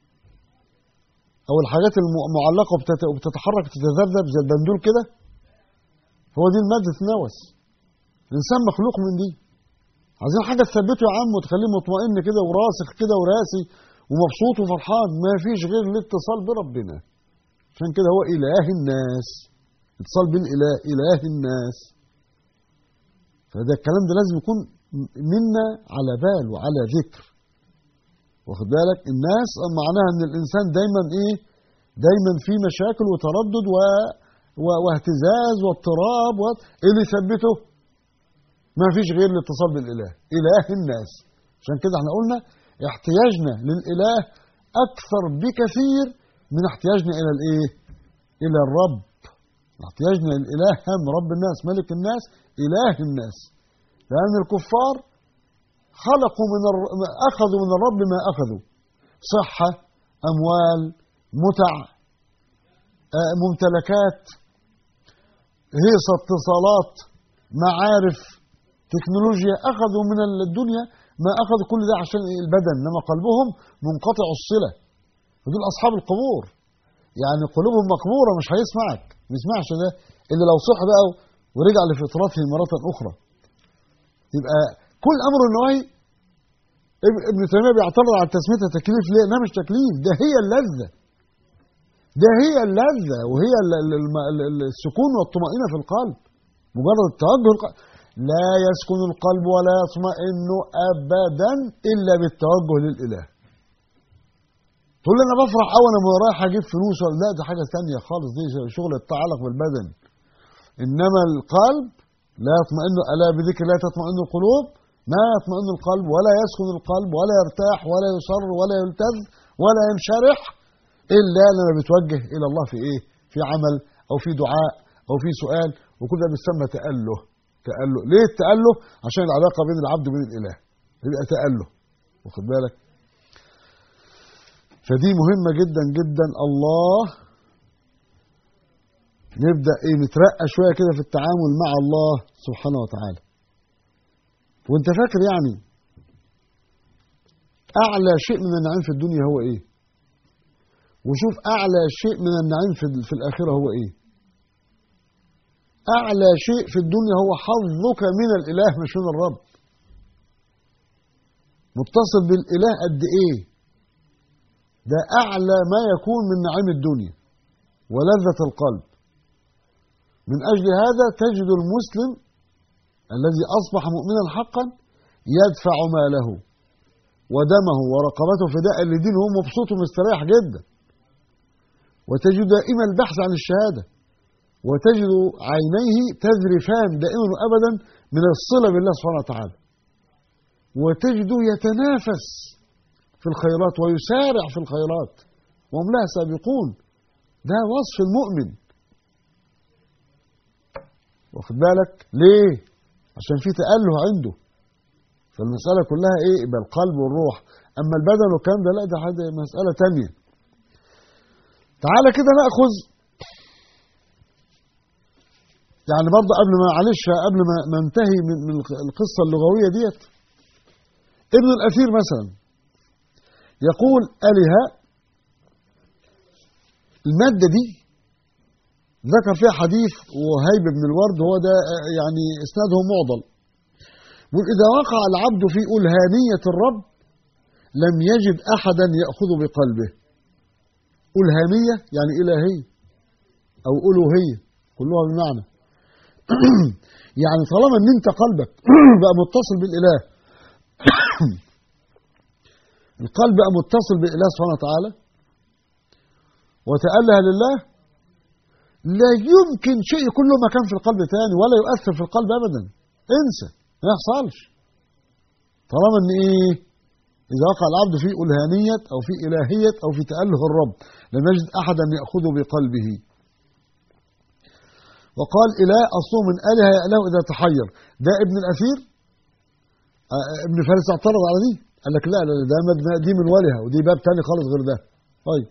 او الحاجات المعلقه وبتتحرك تتذبذب زي البندول كده هو دي الماده النوس الانسان مخلوق من دي عايزين حاجه تثبته يا عم وتخليه مطمئن كده وراسخ كده وراسي ومبسوط وفرحان ما فيش غير الاتصال بربنا عشان كده هو اله الناس اتصال بالاله اله الناس فده الكلام ده لازم يكون منا على بال وعلى ذكر واخد بالك الناس معناها ان الانسان دايما ايه دايما في مشاكل وتردد و... و... واهتزاز واضطراب و... ايه اللي يثبته ما فيش غير الاتصال بالاله اله الناس عشان كده احنا قلنا احتياجنا للاله اكثر بكثير من احتياجنا الى الايه الى الرب احتياجنا للاله هم رب الناس ملك الناس اله الناس لان الكفار خلقوا من الر... أخذوا من الرب ما أخذوا صحة أموال متع ممتلكات هيصة اتصالات معارف تكنولوجيا أخذوا من الدنيا ما أخذوا كل ده عشان البدن إنما قلبهم منقطع الصلة ودول أصحاب القبور يعني قلوبهم مقبورة مش هيسمعك ما يسمعش ده إلا لو صح بقى ورجع لفطرته مرة أخرى يبقى كل امر النواهي ابن تيميه بيعترض على تسميتها تكليف ليه؟ انها مش تكليف ده هي اللذه ده هي اللذه وهي السكون والطمانينه في القلب مجرد التوجه القلب لا يسكن القلب ولا يطمئن ابدا الا بالتوجه للاله تقول لي انا بفرح قوي انا رايح اجيب فلوس ولا لا دي حاجه ثانيه خالص دي شغل يتعلق بالبدن انما القلب لا يطمئن الا بذكر الله تطمئن القلوب ما يطمئن القلب ولا يسكن القلب ولا يرتاح ولا يصر ولا يلتذ ولا ينشرح الا لما بيتوجه الى الله في ايه في عمل او في دعاء او في سؤال وكل ده بيسمى تاله تاله ليه التاله عشان العلاقه بين العبد وبين الاله يبقى تاله واخد بالك فدي مهمه جدا جدا الله نبدا ايه نترقى شويه كده في التعامل مع الله سبحانه وتعالى وانت فاكر يعني اعلى شيء من النعيم في الدنيا هو ايه وشوف اعلى شيء من النعيم في, في الاخره هو ايه اعلى شيء في الدنيا هو حظك من الاله مش من الرب متصل بالاله قد ايه ده اعلى ما يكون من نعيم الدنيا ولذه القلب من اجل هذا تجد المسلم الذي اصبح مؤمنا حقا يدفع ماله ودمه ورقبته فداء لدينه هو مبسوط ومستريح جدا وتجد دائما البحث عن الشهاده وتجد عينيه تذرفان دائما وابدا من الصله بالله سبحانه وتعالى وتجده يتنافس في الخيرات ويسارع في الخيرات وهم لها سابقون ده وصف المؤمن واخد بالك ليه عشان في تأله عنده فالمسألة كلها ايه يبقى القلب والروح اما البدن والكلام ده لا ده حاجة مسألة تانية تعالى كده ناخذ يعني برضه قبل ما معلش قبل ما ننتهي من من القصه اللغويه ديت ابن الاثير مثلا يقول اله الماده دي ذكر فيها حديث وهيب بن الورد هو ده يعني اسناده معضل يقول اذا وقع العبد في الهانيه الرب لم يجد احدا ياخذ بقلبه الهاميه يعني الهيه او الوهيه كلها بمعنى يعني طالما ان انت قلبك بقى متصل بالاله القلب بقى متصل بالاله سبحانه وتعالى وتأله لله لا يمكن شيء يكون له مكان في القلب تاني ولا يؤثر في القلب ابدا انسى ما يحصلش طالما ان ايه اذا وقع العبد في الهانيه او في الهيه او في تاله الرب لم يجد احدا ياخذه بقلبه وقال إله أصله من آله يأله إذا تحير ده ابن الأثير ابن فارس اعترض على دي قال لك لا لا ده دي من ولها ودي باب تاني خالص غير ده طيب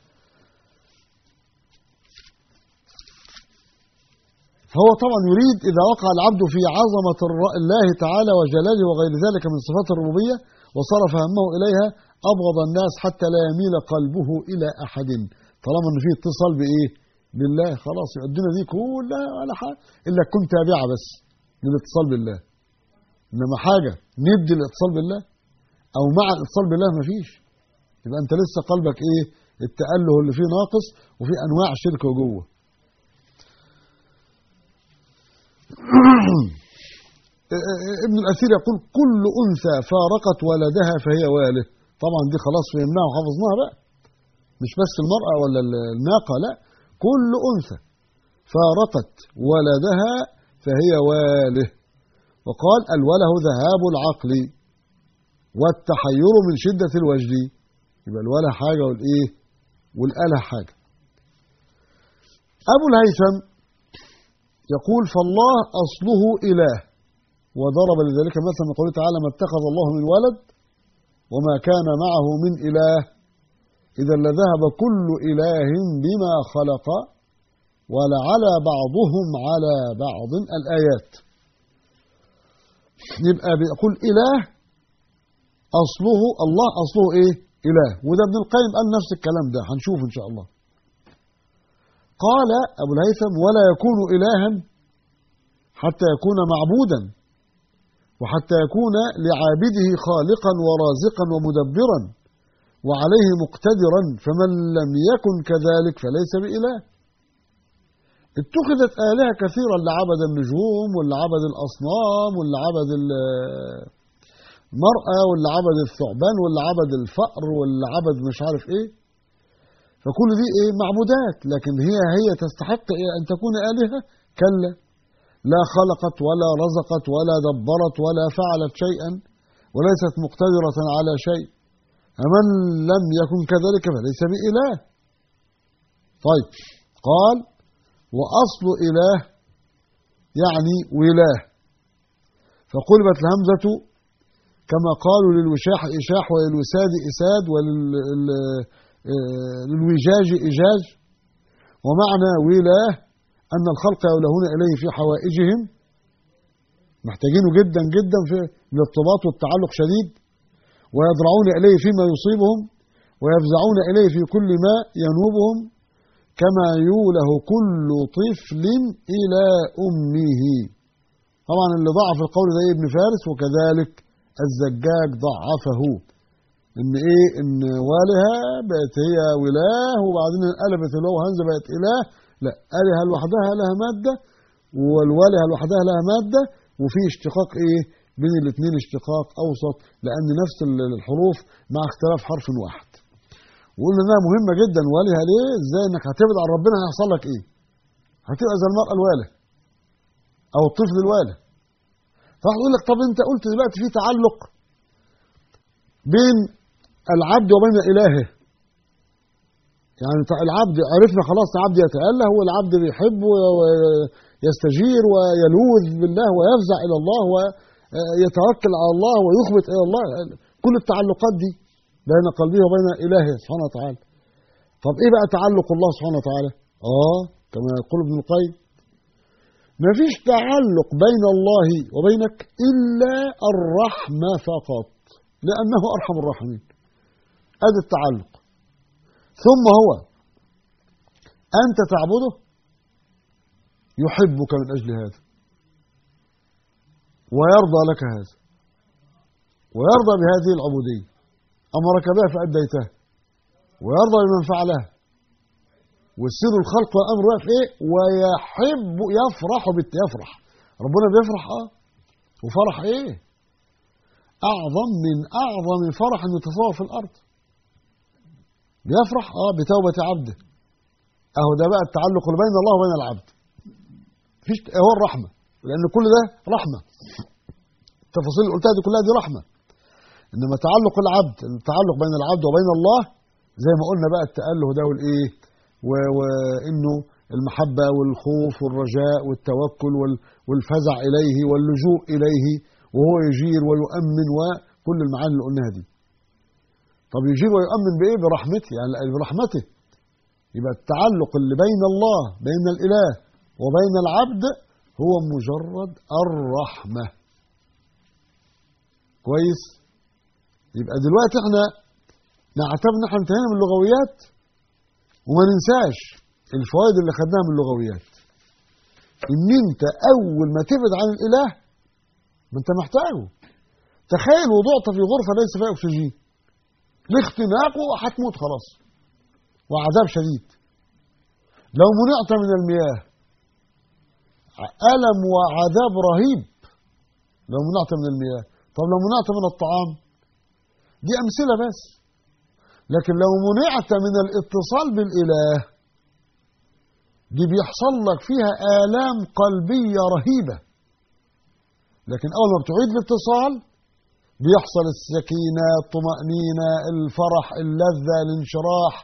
فهو طبعا يريد إذا وقع العبد في عظمة الله تعالى وجلاله وغير ذلك من صفات الربوبية وصرف همه إليها أبغض الناس حتى لا يميل قلبه إلى أحد طالما أن فيه اتصال بإيه؟ بالله خلاص الدنيا دي كلها ولا حاجه الا تكون تابعه بس للاتصال بالله انما حاجه ندي الاتصال بالله او مع الاتصال بالله مفيش يبقى انت لسه قلبك ايه التاله اللي فيه ناقص وفي انواع شرك جوه ابن الاثير يقول كل انثى فارقت ولدها فهي واله طبعا دي خلاص فهمناها وحفظناها بقى مش بس المراه ولا الناقه لا كل أنثى فارقت ولدها فهي واله وقال الوله ذهاب العقل والتحير من شدة الوجد يبقى الوله حاجة والإيه والأله حاجة أبو الهيثم يقول فالله أصله إله وضرب لذلك مثلا من قوله تعالى ما اتخذ الله من ولد وما كان معه من إله إذا لذهب كل إله بما خلق ولعلى بعضهم على بعض الآيات يبقى بيقول إله أصله الله أصله إيه؟ إله وده ابن القيم قال نفس الكلام ده هنشوف إن شاء الله قال أبو الهيثم ولا يكون إلها حتى يكون معبودا وحتى يكون لعابده خالقا ورازقا ومدبرا وعليه مقتدرا فمن لم يكن كذلك فليس بإله اتخذت آلهة كثيرا لعبد النجوم واللي عبد الأصنام واللي عبد المرأة واللي عبد الثعبان واللي عبد الفأر واللي عبد مش عارف ايه فكل دي ايه معبودات لكن هي هي تستحق إيه ان تكون آلهة كلا لا خلقت ولا رزقت ولا دبرت ولا فعلت شيئا وليست مقتدرة على شيء فمن لم يكن كذلك فليس بإله طيب قال وأصل إله يعني وله فقلبت الهمزة كما قالوا للوشاح إشاح وللوساد إساد وللوجاج إجاج ومعنى وله أن الخلق يولهون إليه في حوائجهم محتاجينه جدا جدا في الارتباط والتعلق شديد ويضرعون إليه فيما يصيبهم ويفزعون إليه في كل ما ينوبهم كما يوله كل طفل إلى أمه طبعا اللي ضعف القول ده ابن فارس وكذلك الزجاج ضعفه ان ايه ان والها بقت هي ولاه وبعدين انقلبت اللي هو همزه بقت اله لا الهه لوحدها لها ماده والوالهه لوحدها لها ماده وفي اشتقاق ايه بين الاثنين اشتقاق اوسط لان نفس الحروف مع اختلاف حرف واحد وقلنا انها مهمه جدا والهه ليه ازاي انك هتبعد عن ربنا هيحصل لك ايه هتبقى زي المراه الواله او الطفل الواله فواحد يقول لك طب انت قلت دلوقتي في تعلق بين العبد وبين الهه يعني العبد عرفنا خلاص العبد يتأله والعبد بيحب ويستجير ويلوذ بالله ويفزع إلى الله ويتوكل على الله ويخبط إلى الله كل التعلقات دي بين قلبه وبين إلهه سبحانه وتعالى طب إيه بقى تعلق الله سبحانه وتعالى آه كما يقول ابن القيم ما فيش تعلق بين الله وبينك إلا الرحمة فقط لأنه أرحم الراحمين هذا التعلق ثم هو أنت تعبده يحبك من أجل هذا ويرضى لك هذا ويرضى بهذه العبودية أمرك بها فأديتها ويرضى بمن فعلها والسر الخلق والأمر واقف إيه ويحب يفرح بت يفرح ربنا بيفرح آه وفرح إيه أعظم من أعظم فرح أن يتصور في الأرض بيفرح اه بتوبة عبده اهو ده بقى التعلق اللي بين الله وبين العبد فيش هو الرحمة لأن كل ده رحمة التفاصيل اللي قلتها دي كلها دي رحمة إنما تعلق العبد التعلق بين العبد وبين الله زي ما قلنا بقى التأله ده والإيه وإنه المحبة والخوف والرجاء والتوكل والفزع إليه واللجوء إليه وهو يجير ويؤمن وكل المعاني اللي قلناها دي طب يجير ويؤمن بايه برحمته يعني برحمته يبقى التعلق اللي بين الله بين الاله وبين العبد هو مجرد الرحمه كويس يبقى دلوقتي احنا نعتبر ان احنا انتهينا من اللغويات وما ننساش الفوائد اللي خدناها من اللغويات ان انت اول ما تبعد عن الاله ما انت محتاجه تخيل وضعت في غرفه ليس فيها اكسجين لاختناقه هتموت خلاص وعذاب شديد لو منعت من المياه ألم وعذاب رهيب لو منعت من المياه طب لو منعت من الطعام دي أمثلة بس لكن لو منعت من الاتصال بالإله دي بيحصل لك فيها آلام قلبية رهيبة لكن أول ما بتعيد الاتصال بيحصل السكينة الطمأنينة الفرح اللذة الانشراح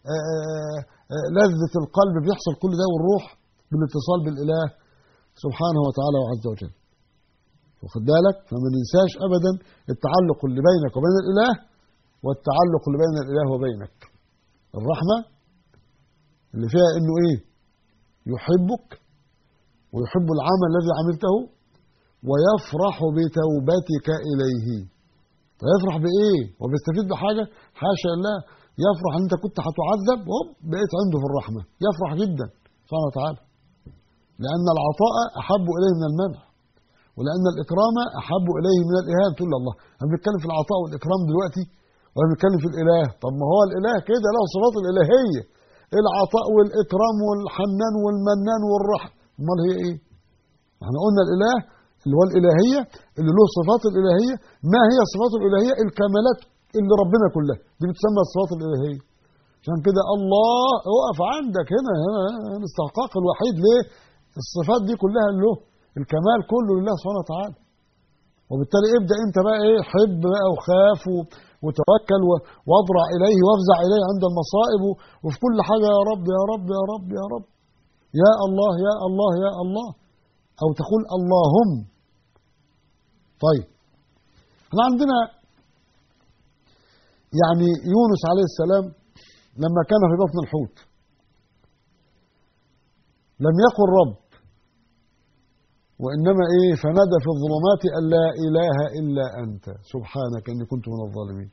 لذة القلب بيحصل كل ده والروح بالاتصال بالإله سبحانه وتعالى وعز وجل واخد بالك فما ننساش أبدا التعلق اللي بينك وبين الإله والتعلق اللي بين الإله وبينك الرحمة اللي فيها إنه إيه يحبك ويحب العمل الذي عملته ويفرح بتوبتك إليه فيفرح بإيه وبيستفيد بحاجة حاشا الله يفرح أن أنت كنت هتعذب هوب بقيت عنده في الرحمة يفرح جدا سبحانه وتعالى لأن العطاء أحب إليه من المنع ولان الاكرام احب اليه من الاهانه تقول له الله انا بنتكلم في العطاء والاكرام دلوقتي ولا بنتكلم في الاله طب ما هو الاله كده له صفات الالهيه العطاء والاكرام والحنان والمنان والرحم امال هي ايه احنا قلنا الاله اللي هو الالهيه اللي له صفات الالهيه ما هي الصفات الالهيه الكمالات اللي ربنا كلها دي بتسمى الصفات الالهيه عشان كده الله اقف عندك هنا هنا الاستحقاق الوحيد ليه الصفات دي كلها له الكمال كله لله سبحانه وتعالى وبالتالي ابدا انت بقى ايه حب بقى وخاف وتوكل واضرع اليه وافزع اليه عند المصائب وفي كل حاجه يا رب يا رب يا رب يا رب يا الله يا الله يا الله او تقول اللهم طيب احنا عندنا يعني يونس عليه السلام لما كان في بطن الحوت لم يقل رب وإنما إيه فنادى في الظلمات أن لا إله إلا أنت سبحانك إني كنت من الظالمين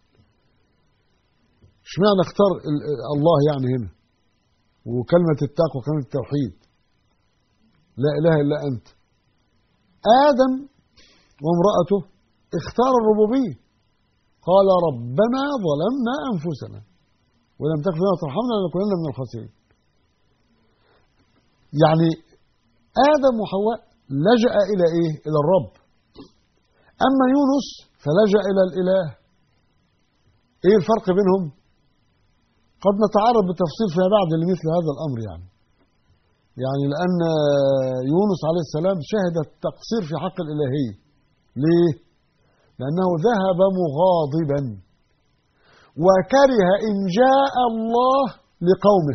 اشمعنى اختار الله يعني هنا وكلمة التقوى وكلمة التوحيد لا إله إلا أنت آدم وامرأته اختار الربوبية قال ربنا ظلمنا أنفسنا ولم تكن لنا ترحمنا لنكونن من الخاسرين يعني آدم وحواء لجأ إلى إيه؟ إلى الرب أما يونس فلجأ إلى الإله إيه الفرق بينهم؟ قد نتعرض بالتفصيل فيما بعد لمثل هذا الأمر يعني يعني لأن يونس عليه السلام شهد التقصير في حق الإلهية ليه؟ لأنه ذهب مغاضبا وكره إن جاء الله لقومه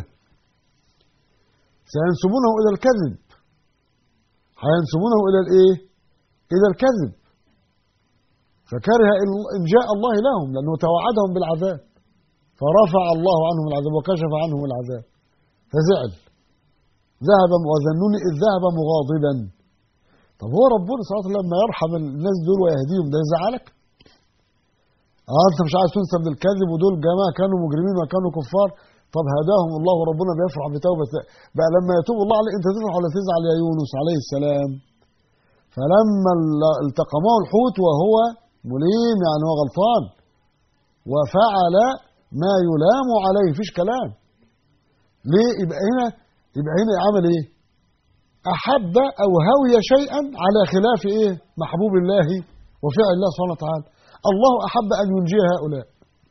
سينسبونه إلى الكذب هينسبونه إلى الإيه؟ إلى الكذب فكره إن جاء الله لهم لأنه توعدهم بالعذاب فرفع الله عنهم العذاب وكشف عنهم العذاب فزعل ذهب وذنوني إذ ذهب مغاضبا طب هو ربنا سبحانه وتعالى لما يرحم الناس دول ويهديهم ده يزعلك؟ اه انت مش عايز تنسب للكذب ودول جماعه كانوا مجرمين وكانوا كفار طب هداهم الله وربنا بيفرح بتوبه بقى لما يتوب الله عليه انت تفرح ولا تزعل يا يونس عليه السلام فلما التقمه الحوت وهو مليم يعني هو غلطان وفعل ما يلام عليه مفيش كلام ليه يبقى هنا يبقى هنا عمل ايه احب او هوي شيئا على خلاف ايه محبوب الله وفعل الله سبحانه وتعالى الله احب ان ينجي هؤلاء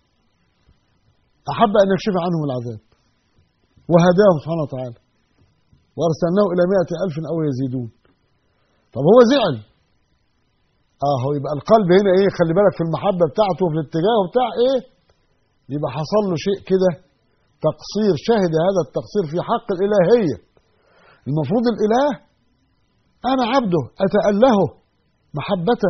احب ان يكشف عنهم العذاب وهداهم سبحانه وتعالى وارسلناه الى مائة الف او يزيدون طب هو زعل اه هو يبقى القلب هنا ايه خلي بالك في المحبه بتاعته وفي الاتجاه بتاع ايه يبقى حصل له شيء كده تقصير شهد هذا التقصير في حق الالهيه المفروض الاله انا عبده اتالهه محبه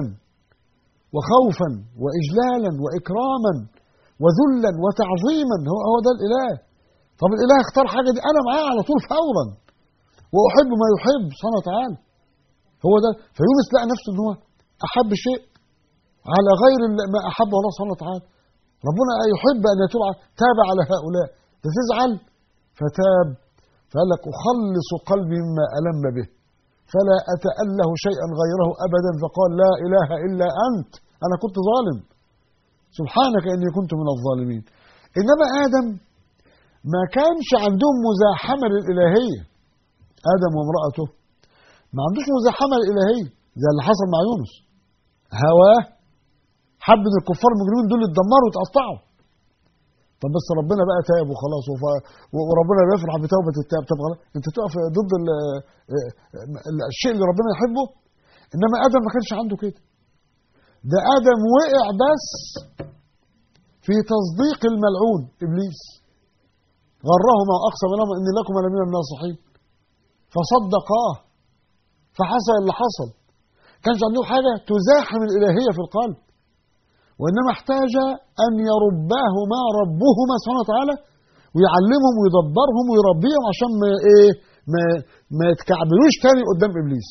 وخوفا واجلالا واكراما وذلا وتعظيما هو هو ده الاله طب الاله اختار حاجه دي انا معاه على طول فورا واحب ما يحب سبحانه وتعالى هو ده فيونس لقى نفسه ان هو احب شيء على غير ما احبه الله سبحانه وتعالى ربنا يحب ان يتوب تاب على هؤلاء تزعل فتاب فقال لك اخلص قلبي مما الم به فلا اتاله شيئا غيره ابدا فقال لا اله الا انت انا كنت ظالم سبحانك اني كنت من الظالمين انما ادم ما كانش عندهم مزاحمه للالهيه ادم وامراته ما عندوش مزاحمه للالهيه زي اللي حصل مع يونس هواه حب ان الكفار المجرمين دول يتدمروا ويتقطعوا طب بس ربنا بقى تاب وخلاص وف... وربنا بيفرح بتوبه التاب طب خلاص انت تقف ضد ال... الشيء اللي ربنا يحبه انما ادم ما كانش عنده كده ده ادم وقع بس في تصديق الملعون ابليس غرهما واقسم لهما اني لكما لمن الناصحين فصدقاه فحصل اللي حصل كانش عندهم حاجه تزاحم الالهيه في القلب وانما احتاج ان يرباهما ربهما سبحانه وتعالى ويعلمهم ويدبرهم ويربيهم عشان ما ايه ما ما يتكعبلوش تاني قدام ابليس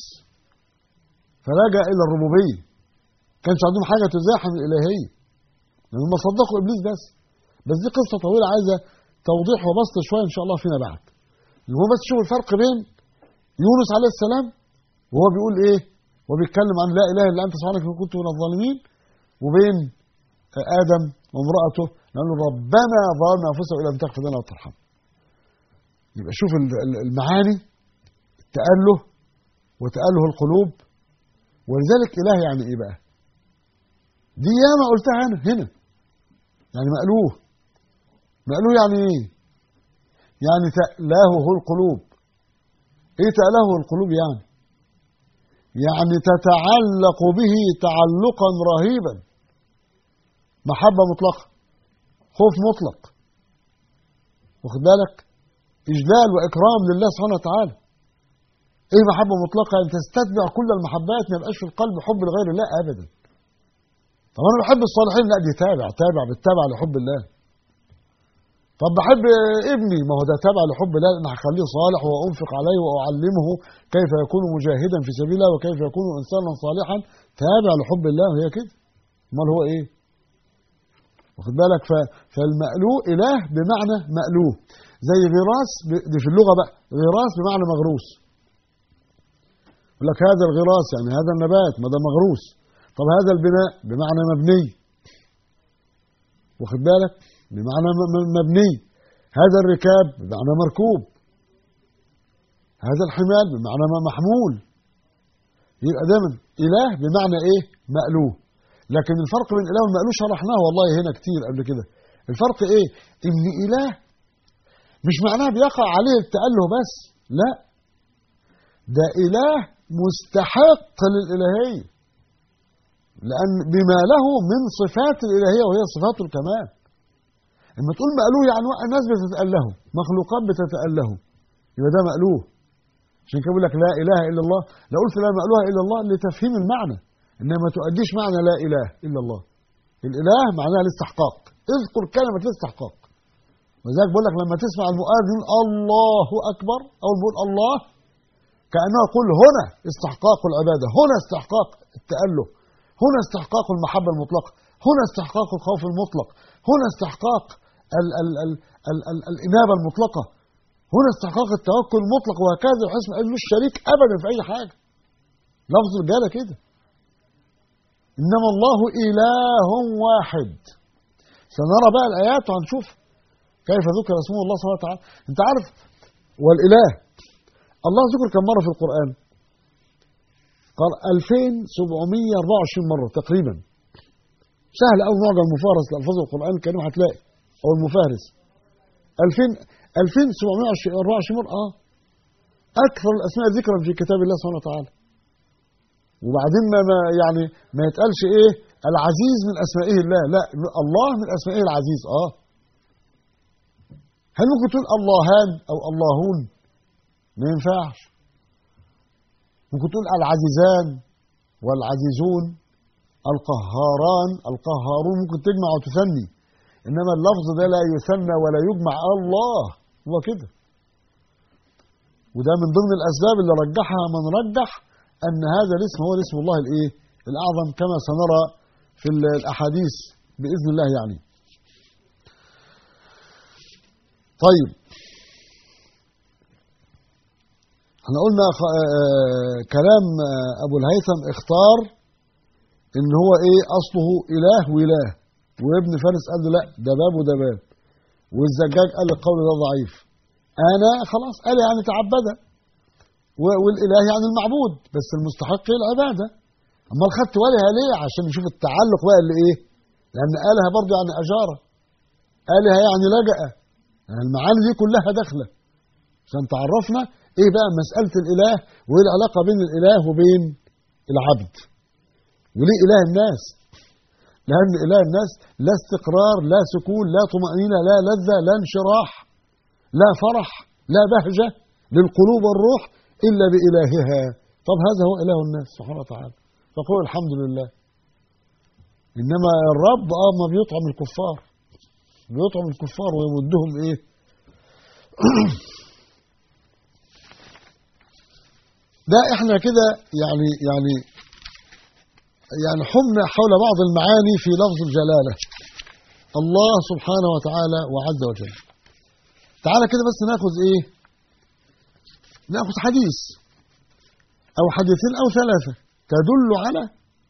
فلجا الى الربوبيه كانش عندهم حاجه تزاحم الالهيه لان هم صدقوا ابليس بس بس دي قصه طويله عايزه توضيح وبسط شويه ان شاء الله فيما بعد المهم بس شوف الفرق بين يونس عليه السلام وهو بيقول ايه وبيتكلم عن لا اله الا انت سبحانك إني كنت من الظالمين وبين ادم وامراته قال له ربنا ظلمنا انفسنا وان لم تغفر لنا وترحمنا يبقى شوف ال- ال- المعاني تأله وتأله القلوب ولذلك إله يعني إيه بقى؟ دي ياما قلتها أنا هنا يعني مألوه مألوه يعني إيه؟ يعني تألهه القلوب إيه تألهه القلوب يعني؟ يعني تتعلق به تعلقا رهيبا محبة مطلقة خوف مطلق واخد بالك إجلال وإكرام لله سبحانه وتعالى إيه محبة مطلقة أن تستتبع كل المحبات ما يبقاش في القلب حب لغير الله أبدا طب أنا بحب الصالحين لا دي تابع تابع بالتابع لحب الله طب بحب ابني ما هو ده تابع لحب الله أنا هخليه صالح وأنفق عليه وأعلمه كيف يكون مجاهدا في سبيل الله وكيف يكون إنسانا صالحا تابع لحب الله وهي كده أمال هو إيه؟ واخد بالك ف- فالمألوه إله بمعنى مألوه زي غراس ب- دي في اللغة بقى غراس بمعنى مغروس يقول لك هذا الغراس يعني هذا النبات ما ده مغروس طب هذا البناء بمعنى مبني واخد بالك بمعنى م- م- مبني هذا الركاب بمعنى مركوب هذا الحمال بمعنى م- محمول يبقى دايما إله بمعنى إيه مألوه لكن الفرق بين الاله والمألوه شرحناه والله هنا كتير قبل كده الفرق ايه ان اله مش معناه بيقع عليه التأله بس لا ده اله مستحق للالهيه لان بما له من صفات الالهيه وهي صفات الكمال لما تقول مألوه يعني الناس بتتألهه مخلوقات بتتألهه يبقى ده مألوه عشان كده بيقول لك لا اله الا الله لو قلت لا مألوه الا الله لتفهيم المعنى انما ما تؤديش معنى لا اله الا الله الاله معناها الاستحقاق اذكر كلمه الاستحقاق ولذلك بقول لك لما تسمع المؤذن الله اكبر او بيقول الله كانه يقول هنا استحقاق العباده هنا استحقاق التاله هنا استحقاق المحبه المطلقه هنا استحقاق الخوف المطلق هنا استحقاق ال ال ال ال ال الانابه المطلقه هنا استحقاق التوكل المطلق وهكذا بحيث ما مش شريك ابدا في اي حاجه لفظ الرجاله كده إنما الله إله واحد سنرى بقى الآيات وهنشوف كيف ذكر اسمه الله سبحانه وتعالى أنت عارف والإله الله ذكر كم مرة في القرآن قال 2724 مرة تقريبا سهل أو معجم المفارس لألفاظ القرآن الكريم هتلاقي أو المفارس 2000 2724 مرة آه أكثر الأسماء ذكرا في كتاب الله سبحانه وتعالى وبعدين ما ما يعني ما يتقالش ايه العزيز من اسمائه الله لا الله من اسمائه العزيز اه هل ممكن تقول اللهان او اللهون ما ينفعش ممكن تقول العزيزان والعزيزون القهاران القهارون ممكن تجمع وتثني انما اللفظ ده لا يثنى ولا يجمع الله هو كده وده من ضمن الاسباب اللي رجحها من رجح أن هذا الاسم هو اسم الله الإيه؟ الأعظم كما سنرى في الأحاديث بإذن الله يعني. طيب احنا قلنا كلام أبو الهيثم اختار إن هو إيه أصله إله وإله وابن فارس قال له لا ده باب وده باب والزجاج قال القول ده ضعيف أنا خلاص قال يعني تعبده والاله يعني المعبود بس المستحق العباده امال خدت ولها ليه عشان نشوف التعلق بقى اللي ايه لان الها برضه يعني اجاره الها يعني لجأ يعني المعاني دي كلها داخله عشان تعرفنا ايه بقى مساله الاله وايه العلاقه بين الاله وبين العبد وليه اله الناس لان اله الناس لا استقرار لا سكون لا طمانينه لا لذه لا انشراح لا فرح لا بهجه للقلوب والروح إلا بإلهها طب هذا هو إله الناس سبحانه وتعالى فقول الحمد لله إنما الرب آه ما بيطعم الكفار بيطعم الكفار ويمدهم إيه ده احنا كده يعني يعني يعني حمنا حول بعض المعاني في لفظ الجلالة الله سبحانه وتعالى وعز وجل تعالى كده بس ناخذ ايه ناخذ حديث او حديثين او ثلاثه تدل على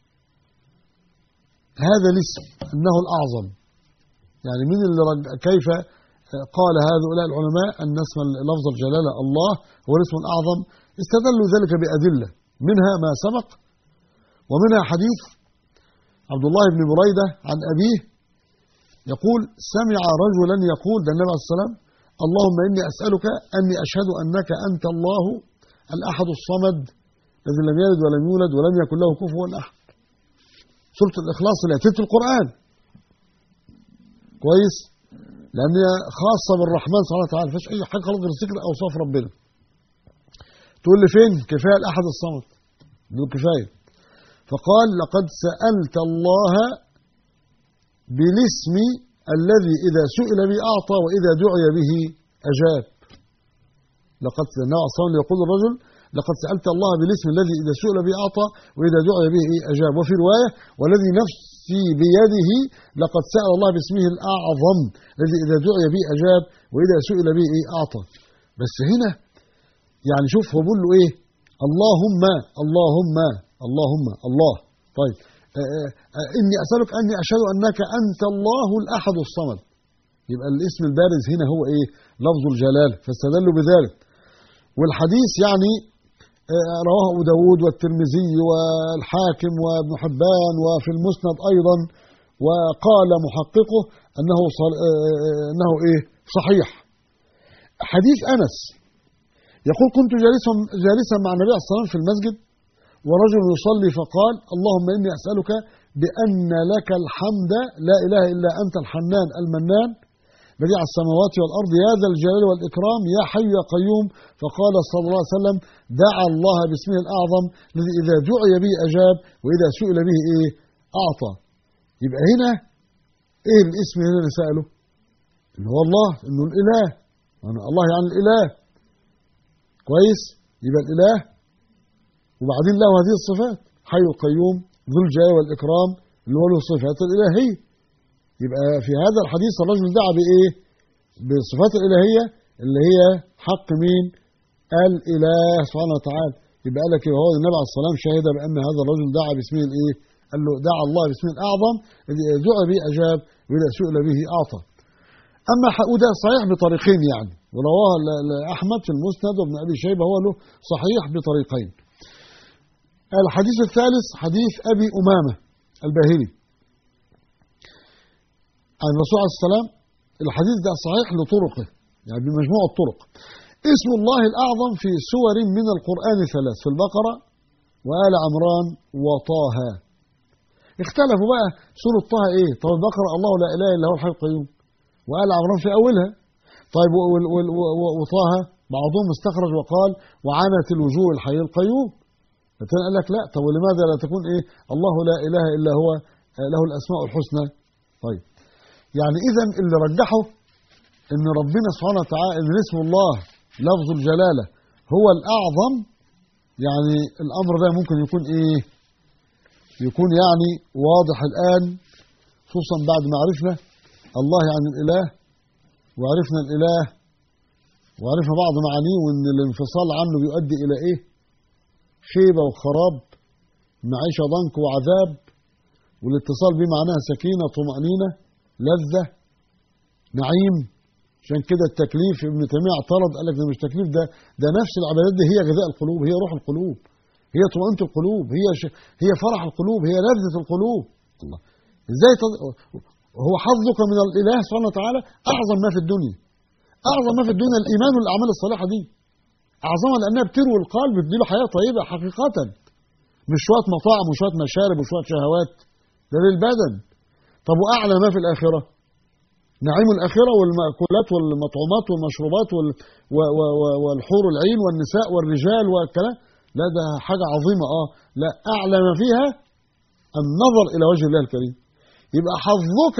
هذا الاسم أنه الأعظم يعني من اللي رج... كيف قال هؤلاء العلماء أن اسم لفظ الجلالة الله هو الاسم الأعظم استدلوا ذلك بأدلة منها ما سبق ومنها حديث عبد الله بن بريدة عن أبيه يقول سمع رجلا يقول ده النبي عليه الصلاة والسلام اللهم إني أسألك أني أشهد أنك أنت الله الأحد الصمد الذي لم يلد ولم يولد ولم يكن له كفوا أحد سورة الإخلاص اللي أتت القرآن كويس لأن هي خاصة بالرحمن سبحانه وتعالى فيش أي حاجة خالص غير ذكر أوصاف ربنا تقول لي فين كفاية الأحد الصمد دول كفاية فقال لقد سألت الله بالاسم الذي إذا سئل به أعطى وإذا دعي به أجاب لقد النبي صلى الله يقول الرجل لقد سألت الله بالاسم الذي إذا سئل به أعطى وإذا دعي به أجاب وفي رواية والذي نفسي بيده لقد سأل الله باسمه الأعظم الذي إذا دعي به أجاب وإذا سئل به أعطى بس هنا يعني شوف هو بيقول له إيه اللهم اللهم اللهم الله طيب آآ آآ إني أسألك أني أشهد أنك أنت الله الأحد الصمد يبقى الاسم البارز هنا هو إيه لفظ الجلال فاستدلوا بذلك والحديث يعني رواه أبو داود والترمذي والحاكم وابن حبان وفي المسند أيضا وقال محققه أنه أنه إيه صحيح حديث أنس يقول كنت جالسا جالسا مع النبي عليه الصلاة والسلام في المسجد ورجل يصلي فقال اللهم إني أسألك بأن لك الحمد لا إله إلا أنت الحنان المنان بديع السماوات والأرض يا ذا الجلال والإكرام يا حي يا قيوم فقال صلى الله عليه وسلم دعا الله باسمه الأعظم الذي إذا دعي به أجاب وإذا سئل به إيه أعطى يبقى هنا إيه الاسم هنا اللي سأله اللي هو الله إنه الإله يعني الله يعني الإله كويس يبقى الإله وبعدين له هذه الصفات حي القيوم ذو الجلال والإكرام اللي هو له صفات الإلهية يبقى في هذا الحديث الرجل دعا بإيه بالصفات الإلهية اللي هي حق مين الإله سبحانه وتعالى يبقى قال لك هو النبي عليه الصلاة والسلام شهد بأن هذا الرجل دعا باسمه الإيه قال له دعا الله باسمه الأعظم الذي دعا به أجاب وإذا سئل به أعطى أما وده صحيح بطريقين يعني ورواه أحمد في المسند وابن أبي شيبة هو له صحيح بطريقين الحديث الثالث حديث أبي أمامة الباهلي عن الرسول عليه السلام الحديث ده صحيح لطرقه يعني بمجموع الطرق اسم الله الأعظم في سور من القرآن ثلاث في البقرة وآل عمران وطه اختلفوا بقى سورة طه ايه طب البقرة الله لا إله إلا هو الحي القيوم وآل عمران في أولها طيب وطه بعضهم استخرج وقال وعنت الوجوه الحي القيوم الثاني قال لك لا طب ولماذا لا تكون ايه الله لا اله الا هو له الاسماء الحسنى طيب يعني اذا اللي رجحه ان ربنا سبحانه وتعالى ان اسم الله لفظ الجلاله هو الاعظم يعني الامر ده ممكن يكون ايه يكون يعني واضح الان خصوصا بعد ما عرفنا الله يعني الاله وعرفنا الاله وعرفنا بعض معانيه وان الانفصال عنه بيؤدي الى ايه خيبة وخراب معيشة ضنك وعذاب والاتصال به معناها سكينة طمأنينة لذة نعيم عشان كده التكليف ابن تيمية اعترض قال لك ده مش تكليف ده ده نفس العبادات دي هي غذاء القلوب هي روح القلوب هي طمأنينة القلوب هي ش... هي فرح القلوب هي لذة القلوب الله ازاي تض... هو حظك من الاله سبحانه وتعالى اعظم ما في الدنيا اعظم ما في الدنيا الايمان والاعمال الصالحه دي اعظمها لانها بتروي القلب بتديله حياه طيبه حقيقه مش شويه مطاعم وشويه مشارب وشويه شهوات ده للبدن طب واعلى ما في الاخره نعيم الاخره والمأكولات والمطعومات والمشروبات وال و و و والحور العين والنساء والرجال والكلام لا ده حاجه عظيمه اه لا اعلى ما فيها النظر الى وجه الله الكريم يبقى حظك